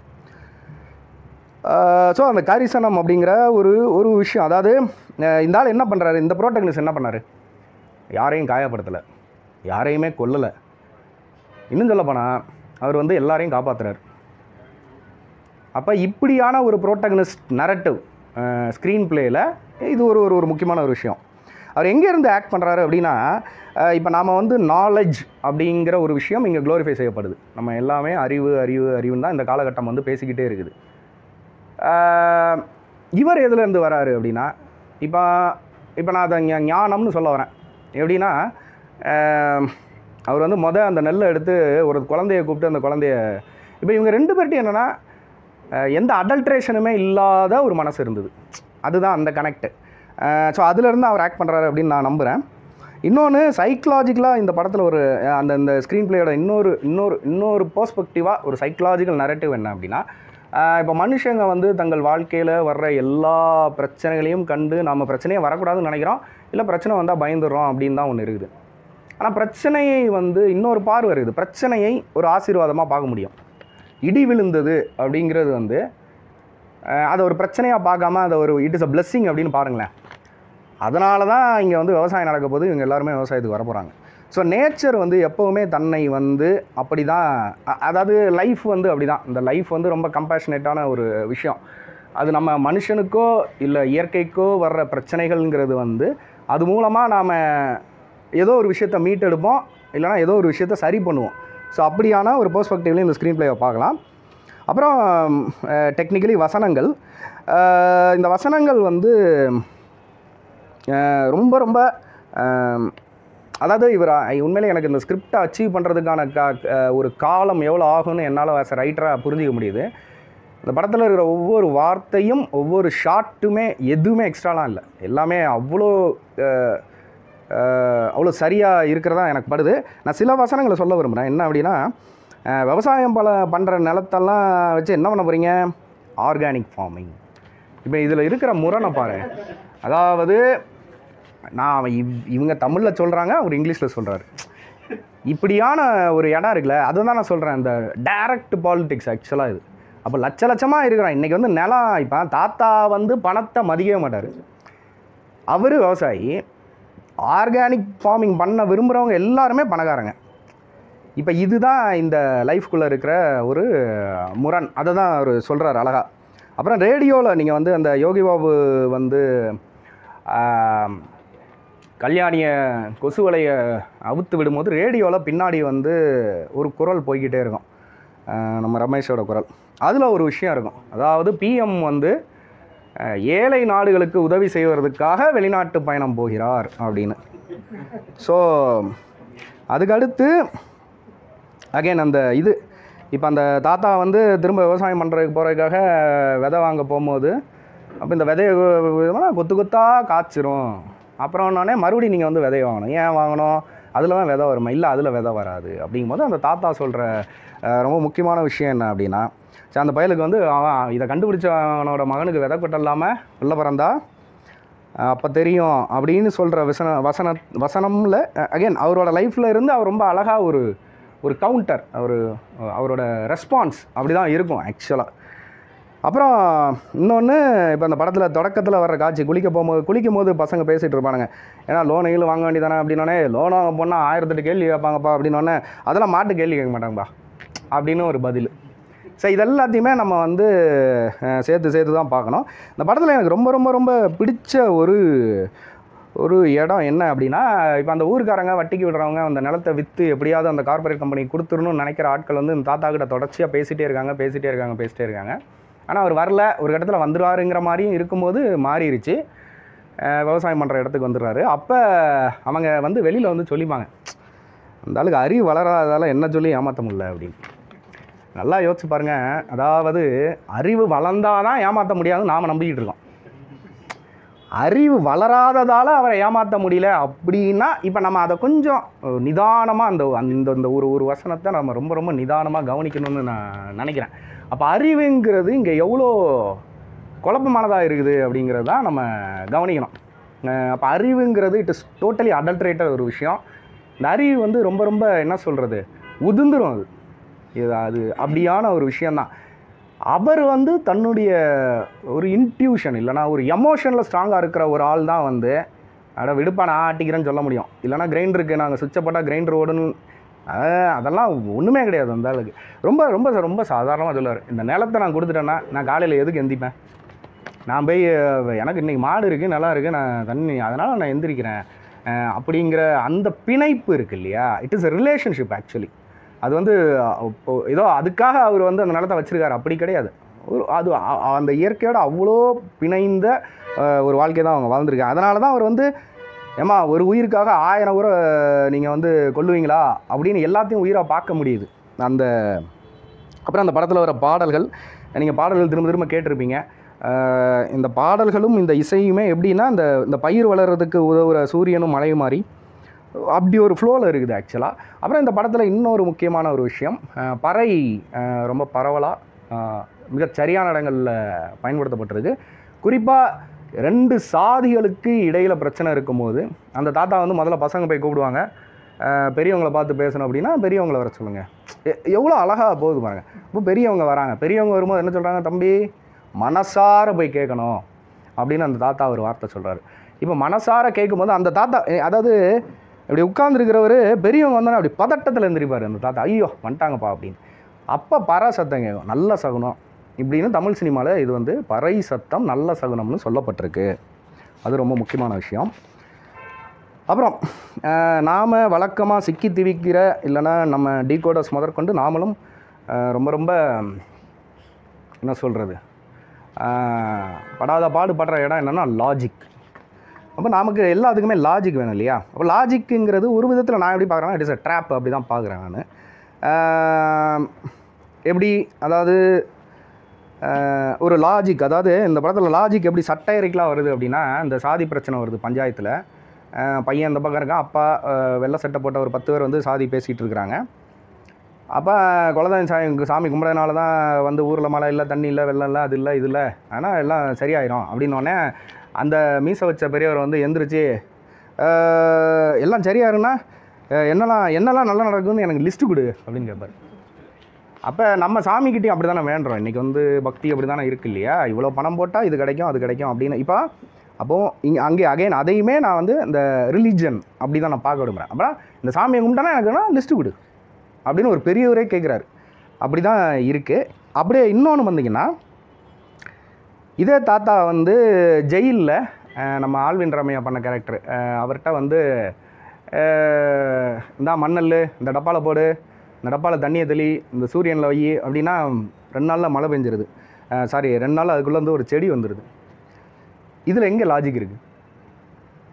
ஸோ அந்த கரிசனம் அப்படிங்கிற ஒரு ஒரு விஷயம் அதாவது அஹ் இந்த ஆள் என்ன பண்ணுறாரு இந்த ப்ரோட்டகனிஸ்ட் என்ன பண்ணார் யாரையும் காயப்படுத்தலை யாரையுமே கொல்லலை இன்னும் சொல்ல போனால் அவர் வந்து எல்லாரையும் காப்பாற்றுறாரு அப்போ இப்படியான ஒரு ப்ரோட்டகனிஸ்ட் நரட்டிவ் ஸ்க்ரீன் பிளேயில் இது ஒரு ஒரு ஒரு முக்கியமான ஒரு விஷயம் அவர் எங்கேருந்து ஆக்ட் பண்ணுறாரு அப்படின்னா இப்போ நாம் வந்து நாலேஜ் அப்படிங்கிற ஒரு விஷயம் இங்கே க்ளோரிஃபை செய்யப்படுது நம்ம எல்லாமே அறிவு அறிவு அறிவுன்னு தான் இந்த காலகட்டம் வந்து பேசிக்கிட்டே இருக்குது அஹ், இவர் எதுலேருந்து வராரு அப்படின்னா இப்போ இப்போ நான் அதை ஞா- ஞானம்னு சொல்ல வரேன் எப்படின்னா அஹ், அவர் வந்து மொதல் அந்த நெல்லை எடுத்து ஒரு குழந்தைய கூப்பிட்டு அந்த குழந்தைய இப்போ இவங்க ரெண்டு பேர்ட்டையும் என்னென்னா எந்த அடல்ட்ரேஷனுமே இல்லாத ஒரு மனசு இருந்தது அதுதான் அந்த கனெக்ட் ஸோ அதுலேருந்து அவர் ஆக்ட் பண்ணுறாரு அப்படின்னு நான் நம்புகிறேன் இன்னொன்று சைக்கலாஜிக்கலாக இந்த படத்தில் ஒரு அஹ், அந்த இந்த ஸ்க்ரீன் பிளேயோட இன்னொரு இன்னொரு இன்னொரு பெர்ஸ்பெக்டிவாக ஒரு சைக்கலாஜிக்கல் நரேட்டிவ் என்ன அப்படின்னா இப்போ மனுஷங்க வந்து தங்கள் வாழ்க்கையில் வர்ற எல்லா பிரச்சனைகளையும் கண்டு நம்ம பிரச்சனையே வரக்கூடாதுன்னு நினைக்கிறோம் இல்லை பிரச்சனை வந்தால் பயந்துடுறோம் அப்படின்னு தான் ஒன்று இருக்குது ஆனால் பிரச்சனையை வந்து இன்னொரு பார்வை இருக்குது பிரச்சனையை ஒரு ஆசீர்வாதமாக பார்க்க முடியும் இடி விழுந்தது அப்படிங்கிறது வந்து அஹ், அதை ஒரு பிரச்சனையாக பார்க்காம அதை ஒரு இட் இஸ் அ blessing அப்படின்னு பாருங்களேன் அதனால தான் இங்கே வந்து விவசாயம் நடக்க போது இவங்க எல்லாருமே விவசாயத்துக்கு வர போகிறாங்க ஸோ நேச்சர் வந்து எப்போவுமே தன்னை வந்து அப்படி தான் அதாவது லைஃப் வந்து அப்படி தான் இந்த லைஃப் வந்து ரொம்ப கம்பேஷனேட்டான ஒரு விஷயம் அது நம்ம மனுஷனுக்கோ இல்லை இயற்கைக்கோ வர்ற பிரச்சனைகள்ங்கிறது வந்து அது மூலமாக நாம் ஏதோ ஒரு விஷயத்தை மீட்டெடுப்போம் இல்லைனா ஏதோ ஒரு விஷயத்தை சரி பண்ணுவோம் ஸோ அப்படியான ஒரு பெர்ஸ்பெக்டிவ்லையும் இந்த ஸ்க்ரீன் பிளேயை பார்க்கலாம் அப்புறம் டெக்னிக்கலி வசனங்கள் அஹ் இந்த வசனங்கள் வந்து அஹ் ரொம்ப ரொம்ப அஹ், அதாவது இவர் அஹ், உண்மையிலே எனக்கு இந்த ஸ்கிரிப்டை அச்சீவ் பண்ணுறதுக்கான கா அஹ், ஒரு காலம் எவ்வளோ ஆகும்னு என்னால் ஆஸ் ரைட்டராக புரிஞ்சிக்க முடியுது இந்த படத்தில் இருக்கிற ஒவ்வொரு வார்த்தையும் ஒவ்வொரு ஷாட்டுமே எதுவுமே எக்ஸ்ட்ராலாம் இல்லை எல்லாமே அவ்வளோ அஹ், அஹ், அவ்வளோ சரியாக இருக்கிறதா எனக்கு படுது நான் சில வசனங்களை சொல்ல விரும்புகிறேன் என்ன அப்படின்னா அஹ், விவசாயம் பல பண்ணுற நிலத்தெல்லாம் வச்சு என்ன பண்ண போகிறீங்க ஆர்கானிக் ஃபார்மிங் இப்போ இதில் இருக்கிற முரணை பாரு அதாவது நான் அவன் இவ் இவங்க தமிழில் சொல்கிறாங்க அவர் இங்கிலீஷில் சொல்கிறாரு இப்படியான ஒரு இடம் இருக்குல்ல அதை தான் நான் சொல்கிறேன் இந்த டைரக்ட் பாலிடிக்ஸ் ஆக்சுவலாக இது அப்போ லட்ச லட்சமாக இருக்கிறான் இன்றைக்கி வந்து நிலம் இப்போ தாத்தா வந்து பணத்தை மதிக்கவே மாட்டார் அவர் விவசாயி ஆர்கானிக் ஃபார்மிங் பண்ண விரும்புகிறவங்க எல்லாருமே பணக்காரங்க இப்போ இதுதான் இந்த லைஃப்குள்ளே இருக்கிற ஒரு முரண் அதை தான் அவர் சொல்கிறார் அழகா அப்புறம் ரேடியோவில் நீங்கள் வந்து அந்த யோகி பாபு வந்து ஆம், கல்யாணியை கொசு வலையை அவுத்து விடும்போது ரேடியோவில் பின்னாடி வந்து ஒரு குரல் போய்கிட்டே இருக்கும் ஆஹ் நம்ம ரமேஷோட குரல் அதில் ஒரு விஷயம் இருக்கும் அதாவது பிஎம் வந்து ஆஹ், ஏழை நாடுகளுக்கு உதவி செய்வதற்காக வெளிநாட்டு பயணம் போகிறார் அப்படின்னு ஸோ அதுக்கடுத்து அகைன் அந்த இது இப்போ அந்த தாத்தா வந்து திரும்ப விவசாயம் பண்ணுறதுக்கு போகிறதுக்காக விதை வாங்க போகும்போது அப்போ இந்த விதைய கு- கொத்து கொத்தாக காய்ச்சிரும் அப்புறம் உடனே மறுபடியும் நீங்கள் வந்து விதைய வாங்கணும் ஏன் வாங்கணும் அதில் தான் விதை வருமா இல்லை அதில் விதை வராது அப்படிங்கும்போது அந்த தாத்தா சொல்கிற ரொம்ப முக்கியமான விஷயம் என்ன அப்படின்னா சரி அந்த பயலுக்கு வந்து அவன் இதை கண்டுபிடிச்சவனோட மகனுக்கு விதை கொட்ட இல்லாமல் பிள்ளை பிறந்தா அப்போ தெரியும் அப்படின்னு சொல்கிற வசன வசன வசனம்ல அகைன் அவரோட லைஃப்பில் இருந்து அவர் ரொம்ப அழகாக ஒரு ஒரு கவுண்டர் அவர் அவரோட ரெஸ்பான்ஸ் அப்படி தான் இருக்கும் ஆக்சுவலாக அப்புறம் இன்னொன்று இப்போ அந்த படத்தில் தொடக்கத்தில் வர்ற காட்சி குளிக்க போகும்போது குளிக்கும் போது பசங்க பேசிகிட்டு இருப்பானுங்க ஏன்னா லோன் கீழ் வாங்க வேண்டியதானே அப்படின்னோடனே லோன் வாங்க போனால் ஆயிரத்தெட்டு கேள்வி கேட்பாங்கப்பா அப்படின்னோடனே அதெல்லாம் மாட்டு கேள்வி கேட்க மாட்டாங்கப்பா அப்படின்னு ஒரு பதில் ஸோ இது எல்லாத்தையுமே நம்ம வந்து அஹ், சேர்த்து சேர்த்து தான் பார்க்கணும் இந்த படத்தில் எனக்கு ரொம்ப ரொம்ப ரொம்ப பிடிச்ச ஒரு ஒரு இடம் என்ன அப்படின்னா இப்போ அந்த ஊருக்காரங்க வட்டிக்கு விடுறவங்க அந்த நிலத்தை விற்று எப்படியாவது அந்த கார்ப்பரேட் கம்பெனிக்கு கொடுத்துடணும்னு நினைக்கிற ஆட்கள் வந்து இந்த தாத்தா கிட்ட தொடர்ச்சியாக பேசிகிட்டே இருக்காங்க பேசிகிட்டே இருக்காங்க பேசிகிட்டே இருக்காங்க ஆனால் அவர் வரல ஒரு கட்டத்தில் வந்துடுவாருங்கிற மாதிரியும் இருக்கும்போது மாறிடுச்சு அஹ், விவசாயம் பண்ணுற இடத்துக்கு வந்துடுறாரு அப்போ அவங்க வந்து வெளியில் வந்து சொல்லிப்பாங்க அந்த ஆளுக்கு அறிவு வளராததால் என்ன சொல்லி ஏமாற்ற முடியல அப்படின்னு நல்லா யோசிச்சு பாருங்க அதாவது அறிவு வளர்ந்தாதான் ஏமாற்ற முடியாதுன்னு நாம் நம்பிக்கிட்டு இருக்கோம் அறிவு வளராததால் அவரை ஏமாற்ற முடியல அப்படின்னா இப்போ நம்ம அதை கொஞ்சம் நிதானமாக அந்த அந்த இந்த ஒரு ஒரு வசனத்தை நம்ம ரொம்ப ரொம்ப நிதானமாக கவனிக்கணும்னு நான் நினைக்கிறேன் அப்போ அறிவுங்கிறது இங்கே எவ்வளோ குழப்பமானதாக இருக்குது அப்படிங்கிறது தான் நம்ம கவனிக்கணும் அப்போ அறிவுங்கிறது இட் இஸ் டோட்டலி அடல்ட்ரேட்டட் ஒரு விஷயம் இந்த அறிவு வந்து ரொம்ப ரொம்ப என்ன சொல்கிறது உதிர்ந்துரும் அது இது அது அப்படியான ஒரு விஷயந்தான் அவர் வந்து தன்னுடைய ஒரு இன்ட்யூஷன் இல்லைனா ஒரு எமோஷனில் ஸ்ட்ராங்காக இருக்கிற ஒரு ஆள் தான் வந்து அட விடுப்பா நான் ஆட்டிக்கிறேன்னு சொல்ல முடியும் இல்லைனா கிரைண்டருக்கு நாங்கள் சுவிட்சை போட்டால் கிரைண்டர் ஓடணும் அஹ், அதெல்லாம் ஒன்றுமே கிடையாது அந்த ஆளுக்கு ரொம்ப ரொம்ப ரொம்ப சாதாரணமாக சொல்லுவார் இந்த நிலத்தை நான் கொடுத்துட்டேன்னா நான் காலையில் எதுக்கு எந்திப்பேன் நான் போய் அஹ், எனக்கு இன்றைக்கி மாடு இருக்குது நல்லா இருக்குது நான் தண்ணி அதனால் நான் எந்திரிக்கிறேன் அஹ், அப்படிங்கிற அந்த பிணைப்பு இருக்கு இல்லையா it is a relationship actually அது வந்து அஹ், இப்போ ஏதோ அதுக்காக அவர் வந்து அந்த நிலத்தை வச்சிருக்காரு அப்படி கிடையாது ஒரு அது அ- அ- அந்த இயற்கையோட அவ்வளோ பிணைந்த அஹ், ஒரு வாழ்க்கை தான் அவங்க வாழ்ந்துருக்காங்க அதனால தான் அவர் வந்து ஏம்மா ஒரு உயிருக்காக ஆயிரம் ஊரை நீங்கள் வந்து கொல்லுவீங்களா அப்படின்னு எல்லாத்தையும் உயிராக பார்க்க முடியுது அந்த அப்புறம் அந்த படத்தில் வர பாடல்கள் நீங்கள் பாடல்கள் திரும்ப திரும்ப கேட்டிருப்பீங்க அஹ் இந்த பாடல்களும் இந்த இசையுமே எப்படின்னா இந்த இந்த பயிர் வளர்கிறதுக்கு உதவுற சூரியனும் மழையும் மாதிரி அப்படி ஒரு ஃப்ளோவில் இருக்குது ஆக்சுவலாக அப்புறம் இந்த படத்தில் இன்னொரு முக்கியமான ஒரு விஷயம் அஹ் பறை அஹ் ரொம்ப பரவலாக மிக சரியான இடங்களில் பயன்படுத்தப்பட்டிருக்கு குறிப்பாக ரெண்டு சாதிகளுக்கு இடையில் பிரச்சனை இருக்கும்போது அந்த தாத்தா வந்து முதல்ல பசங்க போய் கூப்பிடுவாங்க அஹ் பெரியவங்களை பார்த்து பேசணும் அப்படின்னா பெரியவங்களை வர சொல்லுங்கள் எவ்வளோ அழகாக போகுது பாருங்க இப்போ பெரியவங்க வராங்க பெரியவங்க வரும்போது என்ன சொல்கிறாங்க தம்பி மனசார போய் கேட்கணும் அப்படின்னு அந்த தாத்தா ஒரு வார்த்தை சொல்கிறாரு இப்போ மனசார கேட்கும்போது அந்த தாத்தா எ- அதாவது இப்படி உட்கார்ந்துருக்கிறவர் பெரியவங்க வந்தோன்னே அப்படி பதட்டத்தில் எழுந்திரிப்பார் அந்த தாத்தா ஐயோ வந்துட்டாங்கப்பா அப்படின்னு அப்போ பற சத்தம் கேட்கும் நல்ல சகுனம் இப்படின்னு தமிழ் சினிமாவில் இது வந்து பறை சத்தம் நல்ல சகுனம்னு சொல்லப்பட்டிருக்கு அது ரொம்ப முக்கியமான விஷயம் அப்புறம் நாம் வழக்கமாக சிக்கி திவிக்கிற இல்லைன்னா நம்ம டீகோடர்ஸ் முதற்கொண்டு நாமளும் அஹ், ரொம்ப ரொம்ப என்ன சொல்கிறது படாத பாடுபடுற இடம் என்னென்னா லாஜிக் அப்போ நமக்கு எல்லாத்துக்குமே லாஜிக் வேணும் இல்லையா அப்போ லாஜிக்குங்கிறது ஒரு விதத்தில் நான் எப்படி பார்க்குறேன்னா இட் இஸ் அ ட்ராப் அப்படி தான் பார்க்குறேன் நான் எப்படி அதாவது ஆஹ், ஒரு லாஜிக் அதாவது இந்த படத்தில் லாஜிக் எப்படி சட்டையறைக்கெலாம் வருது அப்படின்னா இந்த சாதி பிரச்சனை வருது பஞ்சாயத்தில் பையன் இந்த பக்கம் இருக்கான் அப்பா ஆஹ், வெள்ளை சட்டை போட்ட ஒரு பத்து பேர் வந்து சாதி பேசிகிட்டு இருக்கிறாங்க அப்போ குலதெய்வம் சாமி சாமி கும்பிட்றதுனால தான் வந்து ஊரில் மழை இல்லை தண்ணி இல்லை வெள்ளம் இல்லை அது இல்லை இது இல்லை ஆனால் எல்லாம் சரியாயிரும் அப்படின்னோடனே அந்த மீசை வச்ச பெரியவர் வந்து எந்திரிச்சு "ஆஹ், எல்லாம் சரியாயிருன்னா அஹ், என்னெல்லாம் என்னெல்லாம் நல்லா நடக்குதுன்னு எனக்கு லிஸ்ட்டு கொடு அப்படின்னு கேட்பார் அப்போ நம்ம சாமிக்கிட்டையும் அப்படி தானே வேண்டுறோம் இன்றைக்கி வந்து பக்தி அப்படி தானே இருக்கு இல்லையா இவ்வளோ பணம் போட்டால் இது கிடைக்கும் அது கிடைக்கும் அப்படின்னு இப்போ அப்போது இங்கே அங்கே அகைன் அதையுமே நான் வந்து இந்த ரிலீஜன் அப்படி தான் நான் பார்க்க விரும்புகிறேன் அப்புறம் இந்த சாமியை கும்பிட்டானா எனக்கு லிஸ்ட்டு கொடு அப்படின்னு ஒரு பெரியவரே கேட்குறாரு அப்படி தான் இருக்குது அப்படியே இன்னொன்று வந்தீங்கன்னா இதே தாத்தா வந்து ஜெயிலில் நம்ம ஆல்வின் ரமையா பண்ண கேரக்டர் அவர்கிட்ட வந்து அஹ், இந்தா மண்ணல் இந்த டப்பாவில் போடு இந்த டப்பாவில் தண்ணியை தெளி இந்த சூரியனில் வை அப்படின்னா ரெண்டு நாளில் மழை பெஞ்சிருது சாரி ரெண்டு நாள் அதுக்குள்ளே வந்து ஒரு செடி வந்துடுது இதில் எங்கே லாஜிக் இருக்குது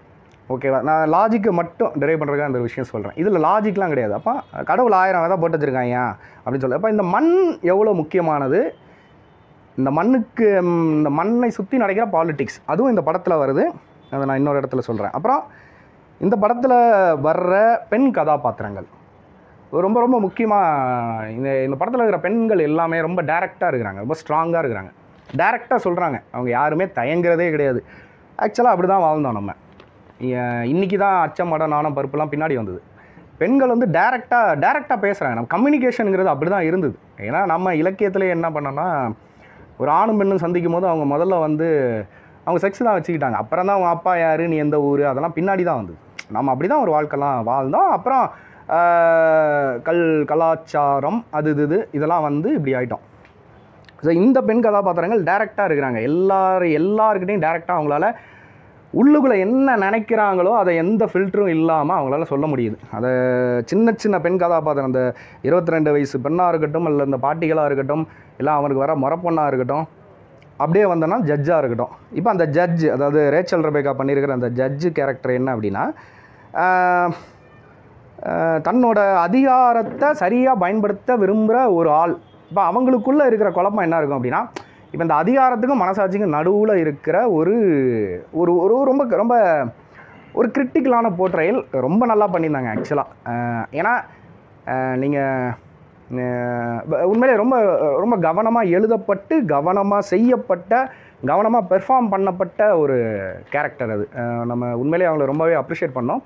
ஓகேவா நான் லாஜிக்கை மட்டும் டிரைவ் பண்ணுறதுக்காக அந்த விஷயம் சொல்கிறேன் இதில் லாஜிக்லாம் கிடையாது அப்போ கடவுள் ஆயிரம் விதை போட்டு வச்சுருக்காங்க அப்படின்னு சொல்லி அப்போ இந்த மண் எவ்வளோ முக்கியமானது இந்த மண்ணுக்கு ம், இந்த மண்ணை சுற்றி நடக்கிற பாலிடிக்ஸ் அதுவும் இந்த படத்தில் வருது அதை நான் இன்னொரு இடத்துல சொல்கிறேன் அப்புறம் இந்த படத்தில் வர்ற பெண் கதாபாத்திரங்கள் ரொம்ப ரொம்ப முக்கியமாக இந்த இந்த படத்தில் இருக்கிற பெண்கள் எல்லாமே ரொம்ப டேரெக்டாக இருக்கிறாங்க ரொம்ப ஸ்ட்ராங்காக இருக்கிறாங்க டேரெக்டாக சொல்கிறாங்க அவங்க யாருமே தயங்குறதே கிடையாது ஆக்சுவலாக அப்படி தான் வாழ்ந்தோம் நம்ம இன்றைக்கி தான் அச்சம் மடம் நாணம் பருப்புலாம் பின்னாடி வந்தது பெண்கள் வந்து டேரெக்டாக டேரெக்டாக பேசுகிறாங்க நம்ம கம்யூனிகேஷனுங்கிறது அப்படி தான் இருந்தது ஏன்னா நம்ம இலக்கியத்திலே என்ன பண்ணோன்னா ஒரு ஆணும் பெண்ணும் சந்திக்கும் போது அவங்க முதல்ல வந்து அவங்க செக்ஸ் தான் வச்சுக்கிட்டாங்க அப்புறம் தான் அவங்க அப்பா யார் நீ எந்த ஊர் அதெல்லாம் பின்னாடி தான் வந்தது நம்ம அப்படி தான் ஒரு வாழ்க்கைலாம் வாழ்ந்தோம் அப்புறம் ஆஹ், கல் கலாச்சாரம் அது இது இது இதெல்லாம் வந்து இப்படி ஆயிட்டோம் ஸோ இந்த பெண் கதாபாத்திரங்கள் டேரெக்டாக இருக்கிறாங்க எல்லாரும் எல்லாருக்கிட்டையும் டேரெக்டாக அவங்களால உள்ளுக்குள்ளே என்ன நினைக்கிறாங்களோ அதை எந்த ஃபில்டரும் இல்லாமல் அவங்களால சொல்ல முடியுது அதை சின்ன சின்ன பெண் கதாபாத்திரம் அந்த இருபத்தி ரெண்டு வயசு பெண்ணாக இருக்கட்டும் இல்லை இந்த பாட்டிகளாக இருக்கட்டும் இல்லை அவனுக்கு வர முறப்பொண்ணாக இருக்கட்டும் அப்படியே வந்தோன்னா ஜட்ஜாக இருக்கட்டும் இப்போ அந்த ஜட்ஜ் அதாவது ரேச்சல் ரபேகா பண்ணியிருக்கிற அந்த ஜட்ஜு கேரக்டர் என்ன அப்படின்னா ஆஹ், ஆஹ், தன்னோட அதிகாரத்தை சரியாக பயன்படுத்த விரும்புகிற ஒரு ஆள் இப்போ அவங்களுக்குள்ளே இருக்கிற குழப்பம் என்ன இருக்கும் அப்படின்னா இப்போ இந்த அதிகாரத்துக்கும் மனசாட்சிக்கும் நடுவில் இருக்கிற ஒரு ஒரு ஒரு ரொம்ப ரொம்ப ஒரு கிரிட்டிக்கலான போர்ட்ரையல் ரொம்ப நல்லா பண்ணியிருந்தாங்க ஆக்சுவலாக ஏன்னா நீங்கள் உண்மையிலே ரொம்ப ரொம்ப கவனமாக எழுதப்பட்டு கவனமாக செய்யப்பட்ட கவனமாக பெர்ஃபார்ம் பண்ணப்பட்ட ஒரு கேரக்டர் அது அஹ் நம்ம உண்மையிலே அவங்கள ரொம்பவே அப்ரிஷியேட் பண்ணோம்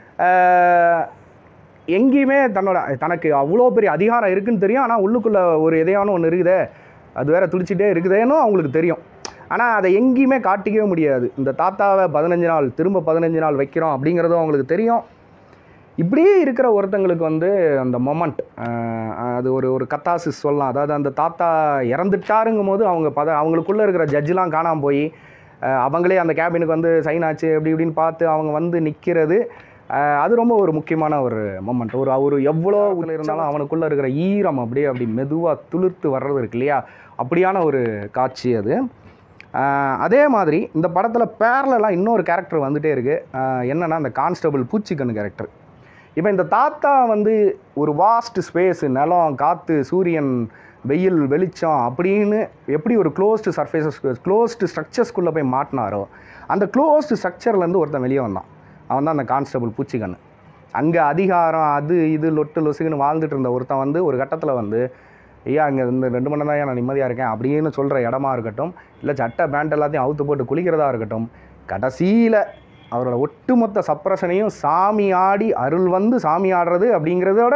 அஹ் எங்கேயுமே தன்னோட தனக்கு அவ்வளோ பெரிய அதிகாரம் இருக்குன்னு தெரியும் ஆனால் உள்ளுக்குள்ளே ஒரு எதையான ஒன்று இருக்குதே அது வேற துடிச்சிட்டே இருக்குதேன்னு அவங்களுக்கு தெரியும் ஆனால் அதை எங்கேயுமே காட்டிக்கவே முடியாது இந்த தாத்தாவை பதினஞ்சு நாள் திரும்ப பதினஞ்சு நாள் வைக்கிறோம் அப்படிங்கிறதும் அவங்களுக்கு தெரியும் இப்படியே இருக்கிற ஒருத்தங்களுக்கு வந்து அந்த மொமெண்ட் அது ஒரு ஒரு கத்தாசிஸ் சொல்லலாம் அதாவது அந்த தாத்தா இறந்துட்டாருங்கும் போது அவங்க பத அவங்களுக்குள்ளே இருக்கிற ஜட்ஜெலாம் காணாமல் போய் அஹ், அவங்களே அந்த கேபினுக்கு வந்து சைன் ஆச்சு அப்படி இப்படின்னு பார்த்து அவங்க வந்து நிற்கிறது அது ரொம்ப ஒரு முக்கியமான ஒரு மொமெண்ட் ஒரு ஒரு எவ்வளோ உள்ள இருந்தாலும் அவனுக்குள்ளே இருக்கிற ஈரம் அப்படியே அப்படி மெதுவாக துளிர்த்து வர்றது இருக்கு இல்லையா அப்படியான ஒரு காட்சி அது ஆஹ் அதே மாதிரி இந்த படத்தில் பேரலாம் இன்னொரு கேரக்டர் வந்துட்டே இருக்குது என்னன்னா அந்த கான்ஸ்டபிள் பூச்சிக்கண்ணு கேரக்டர் இப்போ இந்த தாத்தா வந்து ஒரு வாஸ்ட் ஸ்பேஸ் நிலம் காற்று சூரியன் வெயில் வெளிச்சம் அப்படின்னு எப்படி ஒரு க்ளோஸ்டு சர்ஃபேஸஸ் க்ளோஸ்டு ஸ்ட்ரக்சர்ஸ்குள்ளே போய் மாட்டினாரோ அந்த க்ளோஸ்டு ஸ்ட்ரக்சர்லேருந்து ஒருத்தன் வெளியே வந்தான் அவன் தான் அந்த கான்ஸ்டபிள் பூச்சிக்கண்ணு அங்கே அதிகாரம் அது இது லொட்டு லொசுக்குன்னு வாழ்ந்துட்டு இருந்த ஒருத்தன் வந்து ஒரு கட்டத்தில் வந்து ஐயா இங்கே இந்த ரெண்டு மணி நேரம் நான் நிம்மதியாக இருக்கேன் அப்படின்னு சொல்கிற இடமா இருக்கட்டும் இல்லை சட்டை பேண்ட் எல்லாத்தையும் அவுத்து போட்டு குளிக்கிறதா இருக்கட்டும் கடைசியில் அவரோட ஒட்டுமொத்த சப்ரஷனையும் சாமி ஆடி அருள் வந்து சாமி ஆடுறது அப்படிங்கிறதோட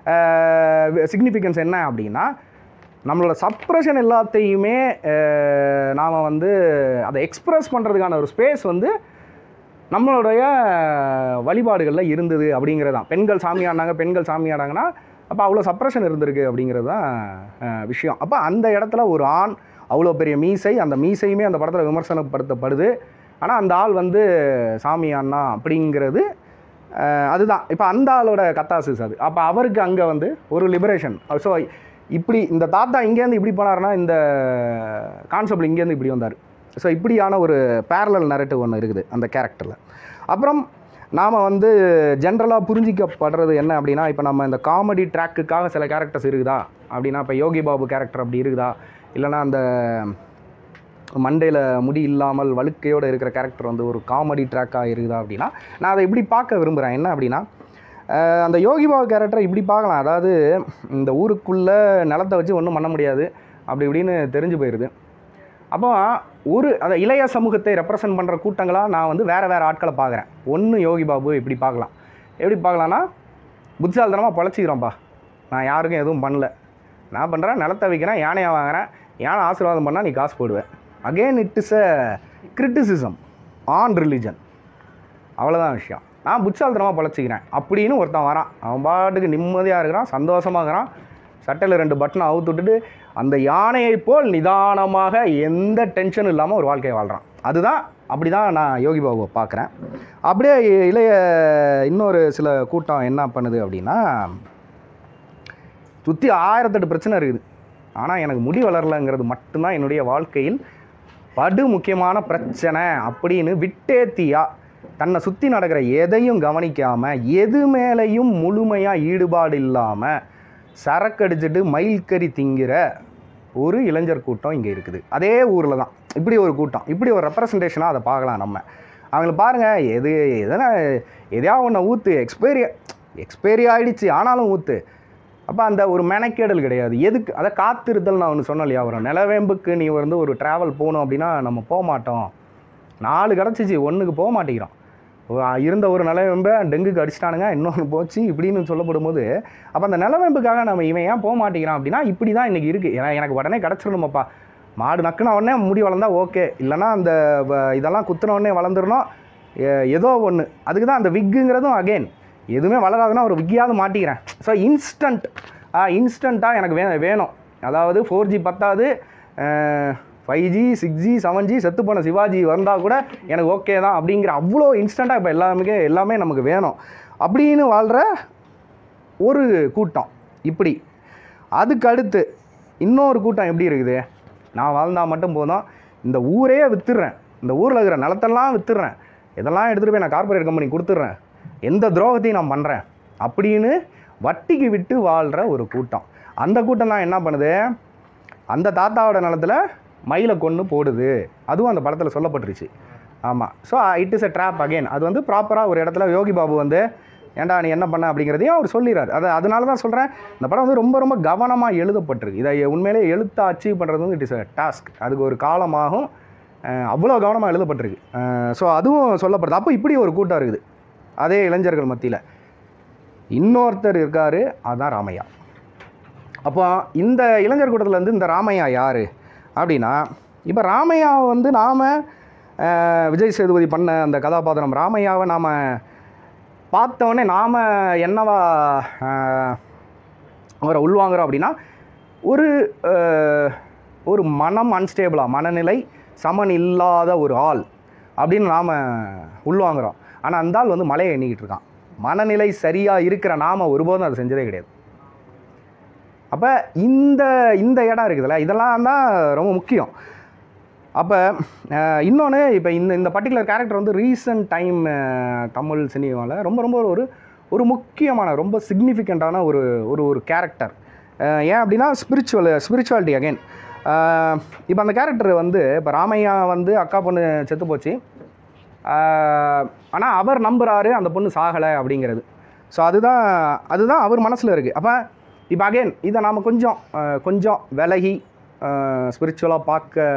சிக்னிஃபிகன்ஸ் என்ன அப்படின்னா நம்மளோட சப்ரஷன் எல்லாத்தையுமே நாம் வந்து அதை எக்ஸ்ப்ரெஸ் பண்ணுறதுக்கான ஒரு ஸ்பேஸ் வந்து நம்மளுடைய வழிபாடுகளில் இருந்தது அப்படிங்கிறது தான் பெண்கள் சாமி ஆடினாங்க பெண்கள் சாமி ஆடாங்கன்னா அப்போ அவ்வளோ சப்ரஷன் இருந்திருக்கு அப்படிங்கிறது தான் அஹ், விஷயம் அப்போ அந்த இடத்துல ஒரு ஆண் அவ்வளோ பெரிய மீசை அந்த மீசையுமே அந்த படத்தில் விமர்சனப்படுத்தப்படுது ஆனால் அந்த ஆள் வந்து சாமி ஆடினா அப்படிங்கிறது அஹ், அதுதான் இப்போ அந்த ஆளோட கத்தாசிஸ் அது அப்போ அவருக்கு அங்கே வந்து ஒரு லிபரேஷன் ஸோ இப்படி இந்த தாத்தா இங்கேருந்து இப்படி போனாருன்னா இந்த கான்செப்ட் இங்கேருந்து இப்படி வந்தார் ஸோ இப்படியான ஒரு பேரலல் நரேட்டிவ் ஒன்று இருக்குது அந்த கேரக்டரில் அப்புறம் நாம் வந்து ஜென்ரலாக புரிஞ்சிக்கப்படுறது என்ன அப்படின்னா இப்போ நம்ம இந்த காமெடி ட்ராக்குக்காக சில கேரக்டர்ஸ் இருக்குதா அப்படின்னா இப்போ யோகி பாபு கேரக்டர் அப்படி இருக்குதா இல்லைன்னா அந்த மண்டையில் முடி இல்லாமல் வழுக்கையோடு இருக்கிற கேரக்டர் வந்து ஒரு காமெடி ட்ராக்காக இருக்குதா அப்படின்னா நான் அதை இப்படி பார்க்க விரும்புகிறேன் என்ன அப்படின்னா அஹ் அந்த யோகி பாபு கேரக்டரை இப்படி பார்க்கலாம் அதாவது இந்த ஊருக்குள்ளே நிலத்தை வச்சு ஒன்றும் பண்ண முடியாது அப்படி இப்படின்னு தெரிஞ்சு போயிடுது அப்போ ஒரு அந்த இளைய சமூகத்தை ரெப்ரசன்ட் பண்ணுற கூட்டங்களாக நான் வந்து வேறு வேறு ஆட்களை பார்க்குறேன் ஒன்று யோகி பாபு இப்படி பார்க்கலாம் எப்படி பார்க்கலான்னா புத்திசாலித்தனமாக பொழைச்சிக்கிறோம்ப்பா நான் யாருக்கும் எதுவும் பண்ணல நான் பண்ணுறேன் நிலத்தை விற்கிறேன் யானையை வாங்குறேன் யானை ஆசீர்வாதம் பண்ணால் நீ காசு போடுவேன் again it is a criticism on religion அவ்வளோதான் விஷயம் நான் புட்சாலித்தனமாக பொழைச்சிக்கிறேன் அப்படின்னு ஒருத்தன் வரான் அவன் பாட்டுக்கு நிம்மதியாக இருக்கிறான் சந்தோஷமாக இருக்கிறான் சட்டையில் ரெண்டு பட்டனை அவுத்து விட்டுட்டு அந்த யானையைப் போல் நிதானமாக எந்த டென்ஷனும் இல்லாமல் ஒரு வாழ்க்கையை வாழ்கிறான் அதுதான் அப்படி தான் நான் யோகி பாபுவை பார்க்குறேன் அப்படியே இளைய இன்னொரு சில கூட்டம் என்ன பண்ணுது அப்படின்னா சுற்றி ஆயிரத்தெட்டு பிரச்சனை இருக்குது ஆனால் எனக்கு முடி வளரலைங்கிறது மட்டும்தான் என்னுடைய வாழ்க்கையில் படு முக்கியமான பிரச்சனை அப்படின்னு விட்டேத்தியா தன்னை சுற்றி நடக்கிற எதையும் கவனிக்காமல் எது மேலேயும் முழுமையாக ஈடுபாடு இல்லாமல் சரக்கு அடிச்சுட்டு மயில்கறி திங்கிற ஒரு இளைஞர் கூட்டம் இங்கே இருக்குது அதே ஊரில் தான் இப்படி ஒரு கூட்டம் இப்படி ஒரு ரெப்ரசன்டேஷனாக அதை பார்க்கலாம் நம்ம அவங்கள பாருங்கள் எது எதனா எதையா ஒன்று ஊற்று எக்ஸ்பைரி எக்ஸ்பைரி ஆயிடுச்சு ஆனாலும் ஊற்று அப்போ அந்த ஒரு மெனக்கேடல் கிடையாது எதுக்கு அதை காத்திருத்தல் நான் ஒன்று சொன்னேன் இல்லையா ஒரு நிலவேம்புக்கு நீ வந்து ஒரு ட்ராவல் போகணும் அப்படின்னா நம்ம போக மாட்டோம் நாலு கிடச்சிச்சு ஒன்றுக்கு போக மாட்டேங்கிறோம் ஒ- இருந்த ஒரு நிலவேம்பை டெங்குக்கு அடிச்சிட்டானுங்க இன்னொன்று போச்சு இப்படின்னு சொல்லப்படும் போது அப்போ அந்த நிலவேம்புக்காக நம்ம இவன் ஏன் போக மாட்டேங்கிறான் அப்படின்னா இப்படி தான் இன்றைக்கி இருக்குது ஏன்னா எனக்கு உடனே கிடச்சிடணுமாப்பா மாடு நக்குன உடனே முடி வளர்ந்தா ஓகே இல்லைன்னா அந்த வ- இதெல்லாம் குத்துன உடனே வளர்ந்துடணும் எ- ஏதோ ஒன்று அதுக்கு தான் அந்த விக்குங்கிறதும் அகைன் எதுவுமே வளராதுன்னா ஒரு விக்கியாவது மாட்டிக்கிறேன் ஸோ இன்ஸ்டன்ட் இன்ஸ்டண்ட்டாக எனக்கு வே வேணும் அதாவது ஃபோர் ஜி பத்தாது five G six G seven G செத்து போன சிவாஜி வந்தால் கூட எனக்கு ஓகே தான் அப்படிங்கிற அவ்வளோ இன்ஸ்டண்ட்டாக இப்போ எல்லாமே எல்லாமே நமக்கு வேணும் அப்படின்னு வாழ்கிற ஒரு கூட்டம் இப்படி அதுக்கு அடுத்து இன்னொரு கூட்டம் எப்படி இருக்குது நான் வாழ்ந்தால் மட்டும் போதும் இந்த ஊரே வித்துடுறேன் இந்த ஊரில் இருக்கிற நிலத்தெல்லாம் வித்துடுறேன் இதெல்லாம் எடுத்துகிட்டு போய் நான் கார்ப்பரேட் கம்பெனி கொடுத்துட்றேன் எந்த துரோகத்தையும் நான் பண்ணுறேன் அப்படின்னு வட்டிக்கு விட்டு வாழ்கிற ஒரு கூட்டம் அந்த கூட்டம் தான் என்ன பண்ணுது அந்த தாத்தாவோட நிலத்துல மயிலை கொன்று போடுது அதுவும் அந்த படத்தில் சொல்லப்பட்டுருச்சு ஆமாம் so it is a trap again அது வந்து ப்ராப்பராக ஒரு இடத்துல யோகி பாபு வந்து ஏன்டா நீ என்ன பண்ண அப்படிங்கிறதையும் அவர் சொல்லிடுறாரு அது அதனால தான் சொல்கிறேன் இந்த படம் வந்து ரொம்ப ரொம்ப கவனமாக எழுதப்பட்டிருக்கு இதை உண்மையிலே எழுத்தை அச்சீவ் பண்ணுறது வந்து இட் இஸ் a டாஸ்க் அதுக்கு ஒரு காலமாகும் அஹ் அவ்வளோ கவனமாக எழுதப்பட்டிருக்கு ஸோ அதுவும் சொல்லப்படுது அப்போ இப்படி ஒரு கூட்டம் இருக்குது அதே இளைஞர்கள் மத்தியில் இன்னொருத்தர் இருக்கார் அதுதான் ராமையா அப்போ இந்த இளைஞர் கூட்டத்துல இருந்து இந்த ராமையா யார் அப்படின்னா இப்போ ராமையாவை வந்து நாம் விஜய் சேதுபதி பண்ண அந்த கதாபாத்திரம் ராமையாவை நாம் பார்த்தோன்னே நாம் என்னவா ஆஹ், அவரை உள்வாங்குறோம் அப்படின்னா ஒரு ஆஹ், ஒரு மனம் அன்ஸ்டேபிளாக மனநிலை சமன் இல்லாத ஒரு ஆள் அப்படின்னு நாம் உள்வாங்குறோம் ஆனால் அந்த ஆள் வந்து மலையை எண்ணிக்கிட்டு இருக்கான் மனநிலை சரியாக இருக்கிற நாம் ஒருபோதும் அதை செஞ்சதே கிடையாது அப்போ இந்த இந்த இடம் இருக்குதுல்ல இதெல்லாம் தான் ரொம்ப முக்கியம் அப்போ இன்னொன்று இப்போ இந்த இந்த பர்டிகுலர் கேரக்டர் வந்து ரீசன்ட் டைம் தமிழ் சினிமாவில் ரொம்ப ரொம்ப ஒரு ஒரு முக்கியமான ரொம்ப சிக்னிஃபிகண்ட்டான ஒரு ஒரு ஒரு கேரக்டர் ஏன் அப்படின்னா ஸ்பிரிச்சுவல் ஸ்பிரிச்சுவாலிட்டி அகைன் இப்போ அந்த கேரக்டர் வந்து இப்போ ராமையா வந்து அக்கா பொண்ணு செத்து போச்சு ஆனால் அவர் நம்புறாரு அந்த பொண்ணு சாகலை அப்படிங்கிறது ஸோ அதுதான் அதுதான் அவர் மனசில் இருக்குது அப்போ இப்போ அகைன் இதை நாம் கொஞ்சம் அஹ், கொஞ்சம் விலகி ஸ்பிரிச்சுவலாக பார்க்க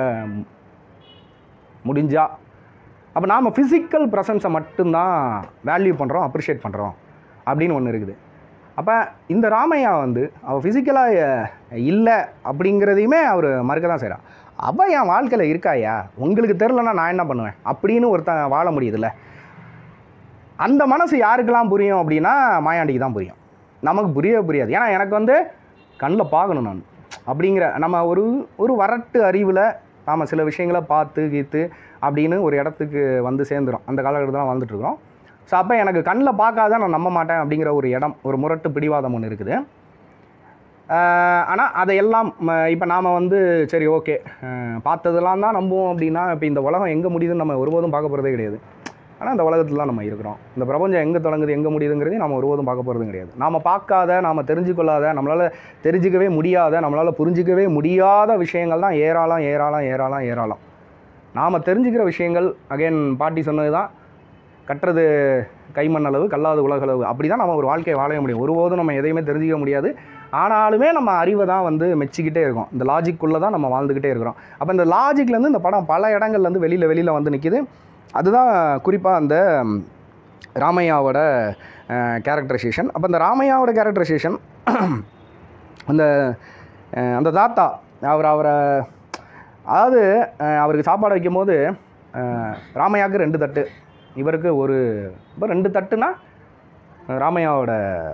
முடிஞ்சா அப்போ நாம் ஃபிசிக்கல் ப்ரெசன்ஸை மட்டும்தான் வேல்யூ பண்ணுறோம் அப்ரிஷியேட் பண்ணுறோம் அப்படின்னு ஒன்று இருக்குது அப்போ இந்த ராமையா வந்து அவள் ஃபிசிக்கலாக இல்லை அப்படிங்கிறதையுமே அவர் மறுக்க தான் செய்கிறான் அவள் என் வாழ்க்கையில் இருக்காயா உங்களுக்கு தெரிலனா நான் என்ன பண்ணுவேன் அப்படின்னு ஒருத்தன் வாழ முடியுதுல்ல அந்த மனசு யாருக்கெல்லாம் புரியும் அப்படின்னா மாயாண்டிக்கு தான் புரியும் நமக்கு புரியவே புரியாது ஏன்னா எனக்கு வந்து கண்ணில் பார்க்கணும் நான் அப்படிங்கிற நம்ம ஒரு ஒரு வரட்டு அறிவில் நாம் சில விஷயங்களை பார்த்து கீத்து அப்படின்னு ஒரு இடத்துக்கு வந்து சேர்ந்துரும் அந்த காலகட்டத்தில் வாழ்ந்துட்டுருக்குறோம் ஸோ அப்போ எனக்கு கண்ணில் பார்க்காத நான் நம்ப மாட்டேன் அப்படிங்கிற ஒரு இடம் ஒரு முரட்டு பிடிவாதம் ஒன்று இருக்குது ஆனால் அதையெல்லாம் இப்போ நாம் வந்து சரி ஓகே பார்த்ததெல்லாம் தான் நம்புவோம் அப்படின்னா இப்போ இந்த உலகம் எங்கே முடியுதுன்னு நம்ம ஒருபோதும் பார்க்க போகிறதே கிடையாது ஆனால் இந்த உலகத்தில் தான் நம்ம இருக்கிறோம் இந்த பிரபஞ்சம் எங்கே தொடங்குது எங்கே முடியுதுங்கிறதையும் நம்ம ஒருபோதும் பார்க்க போகிறதும் கிடையாது நாம் பார்க்காத நாம் தெரிஞ்சுக்கொள்ளாத நம்மளால் தெரிஞ்சிக்கவே முடியாத நம்மளால் புரிஞ்சிக்கவே முடியாத விஷயங்கள் தான் ஏராளம் ஏராளம் ஏராளம் ஏராளம் நாம் தெரிஞ்சுக்கிற விஷயங்கள் அகைன் பாட்டி சொன்னது தான் கட்டுறது கைமண் அளவு கல்லாது உலகளவு அப்படி தான் நம்ம ஒரு வாழ்க்கையை வாழ முடியும் ஒருபோதும் நம்ம எதையுமே தெரிஞ்சிக்க முடியாது ஆனாலுமே நம்ம அறிவை தான் வந்து மெச்சிக்கிட்டே இருக்கோம் இந்த லாஜிக்குள்ளே தான் நம்ம வாழ்ந்துக்கிட்டே இருக்கிறோம் அப்போ இந்த லாஜிக்லேருந்து இந்த படம் பல இடங்கள்லேருந்து வெளியில் வெளியில் வந்து நிற்கிது அதுதான் குறிப்பாக அந்த ம், ராமையாவோட கேரக்டரைசேஷன் அப்போ இந்த ராமையாவோட கேரக்டரைசேஷன் அந்த அஹ், அந்த தாத்தா அவர் அவரை அதாவது அஹ், அவருக்கு சாப்பாடு வைக்கும்போது அஹ், ராமையாவுக்கு ரெண்டு தட்டு இவருக்கு ஒரு இப்போ ரெண்டு தட்டுனா ராமையாவோட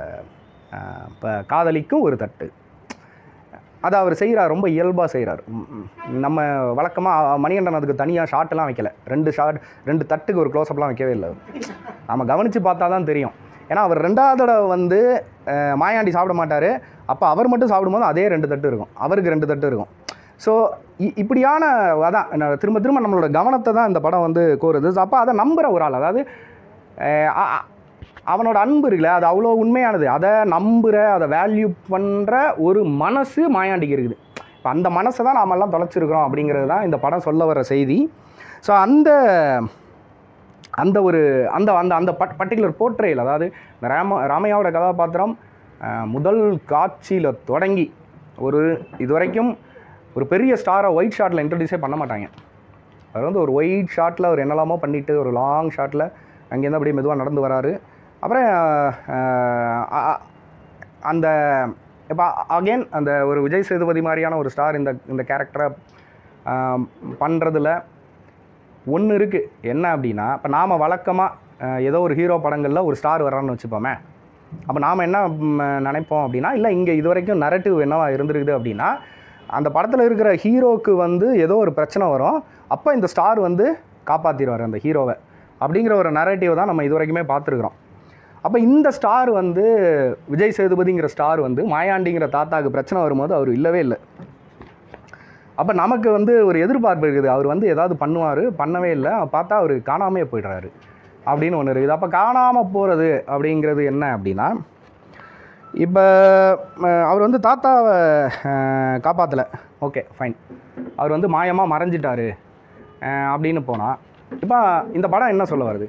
இப்போ காதலிக்கும் ஒரு தட்டு அதை அவர் செய்கிறார் ரொம்ப இயல்பாக செய்கிறார் நம்ம வழக்கமாக மணிகண்டன் அதுக்கு தனியாக ஷார்ட்லாம் வைக்கல ரெண்டு ஷார்ட் ரெண்டு தட்டுக்கு ஒரு க்ளோஸ்அப்லாம் வைக்கவே இல்லை அவர். நம்ம கவனித்து பார்த்தா தான் தெரியும் ஏன்னா அவர் ரெண்டாவது தடவை வந்து அஹ், மாயாண்டி சாப்பிட மாட்டார் அப்போ அவர் மட்டும் சாப்பிடும்போது அதே ரெண்டு தட்டு இருக்கும் அவருக்கு ரெண்டு தட்டு இருக்கும் ஸோ இப்படியான அதான் நான் திரும்ப திரும்ப நம்மளோட கவனத்தை தான் இந்த படம் வந்து கோருது அப்போ அதை நம்புகிற ஒரு ஆள் அதாவது அஹ் அ- அ- அவனோட அன்பு இருக்குல்ல அது அவ்வளோ உண்மையானது அதை நம்புகிற அதை வேல்யூ பண்ணுற ஒரு மனசு மாயாண்டிக்கு இருக்குது இப்போ அந்த மனசை தான் நாமெல்லாம் தொலைச்சிருக்கிறோம் அப்படிங்கிறது தான் இந்த படம் சொல்ல வர செய்தி ஸோ அந்த அந்த ஒரு அந்த அந்த அந்த பட் பர்டிகுலர் போர்ட்ரேல் அதாவது இந்த ராம ராமையாவோட கதாபாத்திரம் அஹ், முதல் காட்சியில் தொடங்கி ஒரு இதுவரைக்கும் ஒரு பெரிய ஸ்டாரை ஒயிட் ஷாட்டில் இன்ட்ரடியூஸே பண்ண மாட்டாங்க அவர் வந்து ஒரு ஒயிட் ஷாட்டில் அவர் என்னெல்லாமோ பண்ணிட்டு ஒரு லாங் ஷாட்டில் அங்கேருந்து அப்படியே மெதுவாக நடந்து வராரு அப்புறம் அஹ், அ- அ- அந்த இப்போ அகெயின் அந்த ஒரு விஜய் சேதுபதி மாதிரியான ஒரு ஸ்டார் இந்த இந்த கேரக்டரை பண்ணுறதுல ஒன்று இருக்குது என்ன அப்படின்னா இப்போ நாம் வழக்கமாக ஏதோ ஒரு ஹீரோ படங்களில் ஒரு ஸ்டார் வர்றான்னு வச்சுப்போமே அப்போ நாம் என்ன ம், நினைப்போம் அப்படின்னா இல்லை இங்கே இது வரைக்கும் நரட்டிவ் என்னவா இருந்திருக்குது அப்படின்னா அந்த படத்தில் இருக்கிற ஹீரோக்கு வந்து ஏதோ ஒரு பிரச்சனை வரும் அப்போ இந்த ஸ்டார் வந்து காப்பாற்றிடுவார் அந்த ஹீரோவை அப்படிங்கிற ஒரு நரேட்டிவ் தான் நம்ம இது வரைக்குமே பார்த்துருக்குறோம் அப்போ இந்த ஸ்டார் வந்து விஜய் சேதுபதிங்கிற ஸ்டார் வந்து மாயாண்டிங்கிற தாத்தாக்கு பிரச்சனை வரும்போது அவர் இல்லவே இல்லை அப்போ நமக்கு வந்து ஒரு எதிர்பார்ப்பு இருக்குது அவர் வந்து ஏதாவது பண்ணுவார் பண்ணவே இல்லை பார்த்தா அவர் காணாமையே போயிடுறாரு அப்படின்னு ஒன்று இருக்குது அப்போ காணாமல் போகிறது அப்படிங்கிறது என்ன அப்படின்னா இப்போ அவர் வந்து தாத்தாவை காப்பாற்றலை ஓகே ஃபைன் அவர் வந்து மாயமாக மறைஞ்சிட்டாரு அஹ், அப்படின்னு போனால் இப்போ இந்த படம் என்ன சொல்ல வருது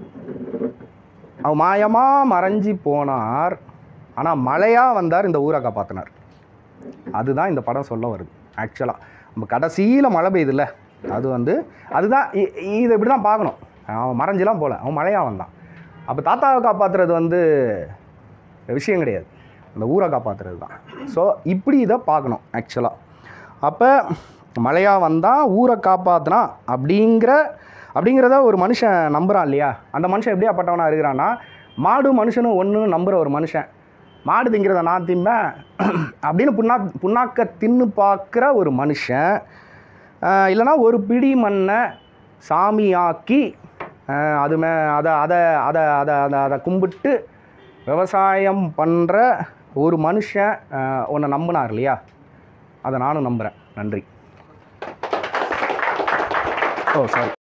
அவர் மாயமாக மறைஞ்சி போனார் ஆனால் மழையாக வந்தார் இந்த ஊரை காப்பாற்றினார் அதுதான் இந்த படம் சொல்ல வருது ஆக்சுவலாக நம்ம கடைசியில் மழை பெய்யுதுல்ல அது வந்து அதுதான் இ- இதை இப்படி தான் பார்க்கணும் அவன் மறைஞ்செல்லாம் போகல அவன் மழையாக வந்தான் அப்போ தாத்தாவை காப்பாற்றுறது வந்து விஷயம் கிடையாது அந்த ஊரை காப்பாற்றுறது தான் ஸோ இப்படி இதை பார்க்கணும் ஆக்சுவலாக அப்போ மழையாக வந்தால் ஊரை காப்பாற்றினா அப்படிங்கிற அப்படிங்கிறத ஒரு மனுஷன் நம்புகிறான் இல்லையா அந்த மனுஷன் எப்படியாப்பட்டவனா இருக்கிறான்னா மாடு மனுஷனும் ஒன்று நம்புகிற ஒரு மனுஷன் மாடு திங்கிறத நான் திம்பேன் அப்படின்னு புண்ணா புண்ணாக்க தின்னு பார்க்குற ஒரு மனுஷன் ஆஹ் இல்லைன்னா ஒரு பிடி மண்ணை சாமியாக்கி ஆஹ் அது மே அதை அதை அதை அதை அதை அதை கும்பிட்டு விவசாயம் பண்ணுற ஒரு மனுஷன் ஒன்று நம்பினார் இல்லையா அதை நானும் நம்புகிறேன் நன்றி ஓ சாரி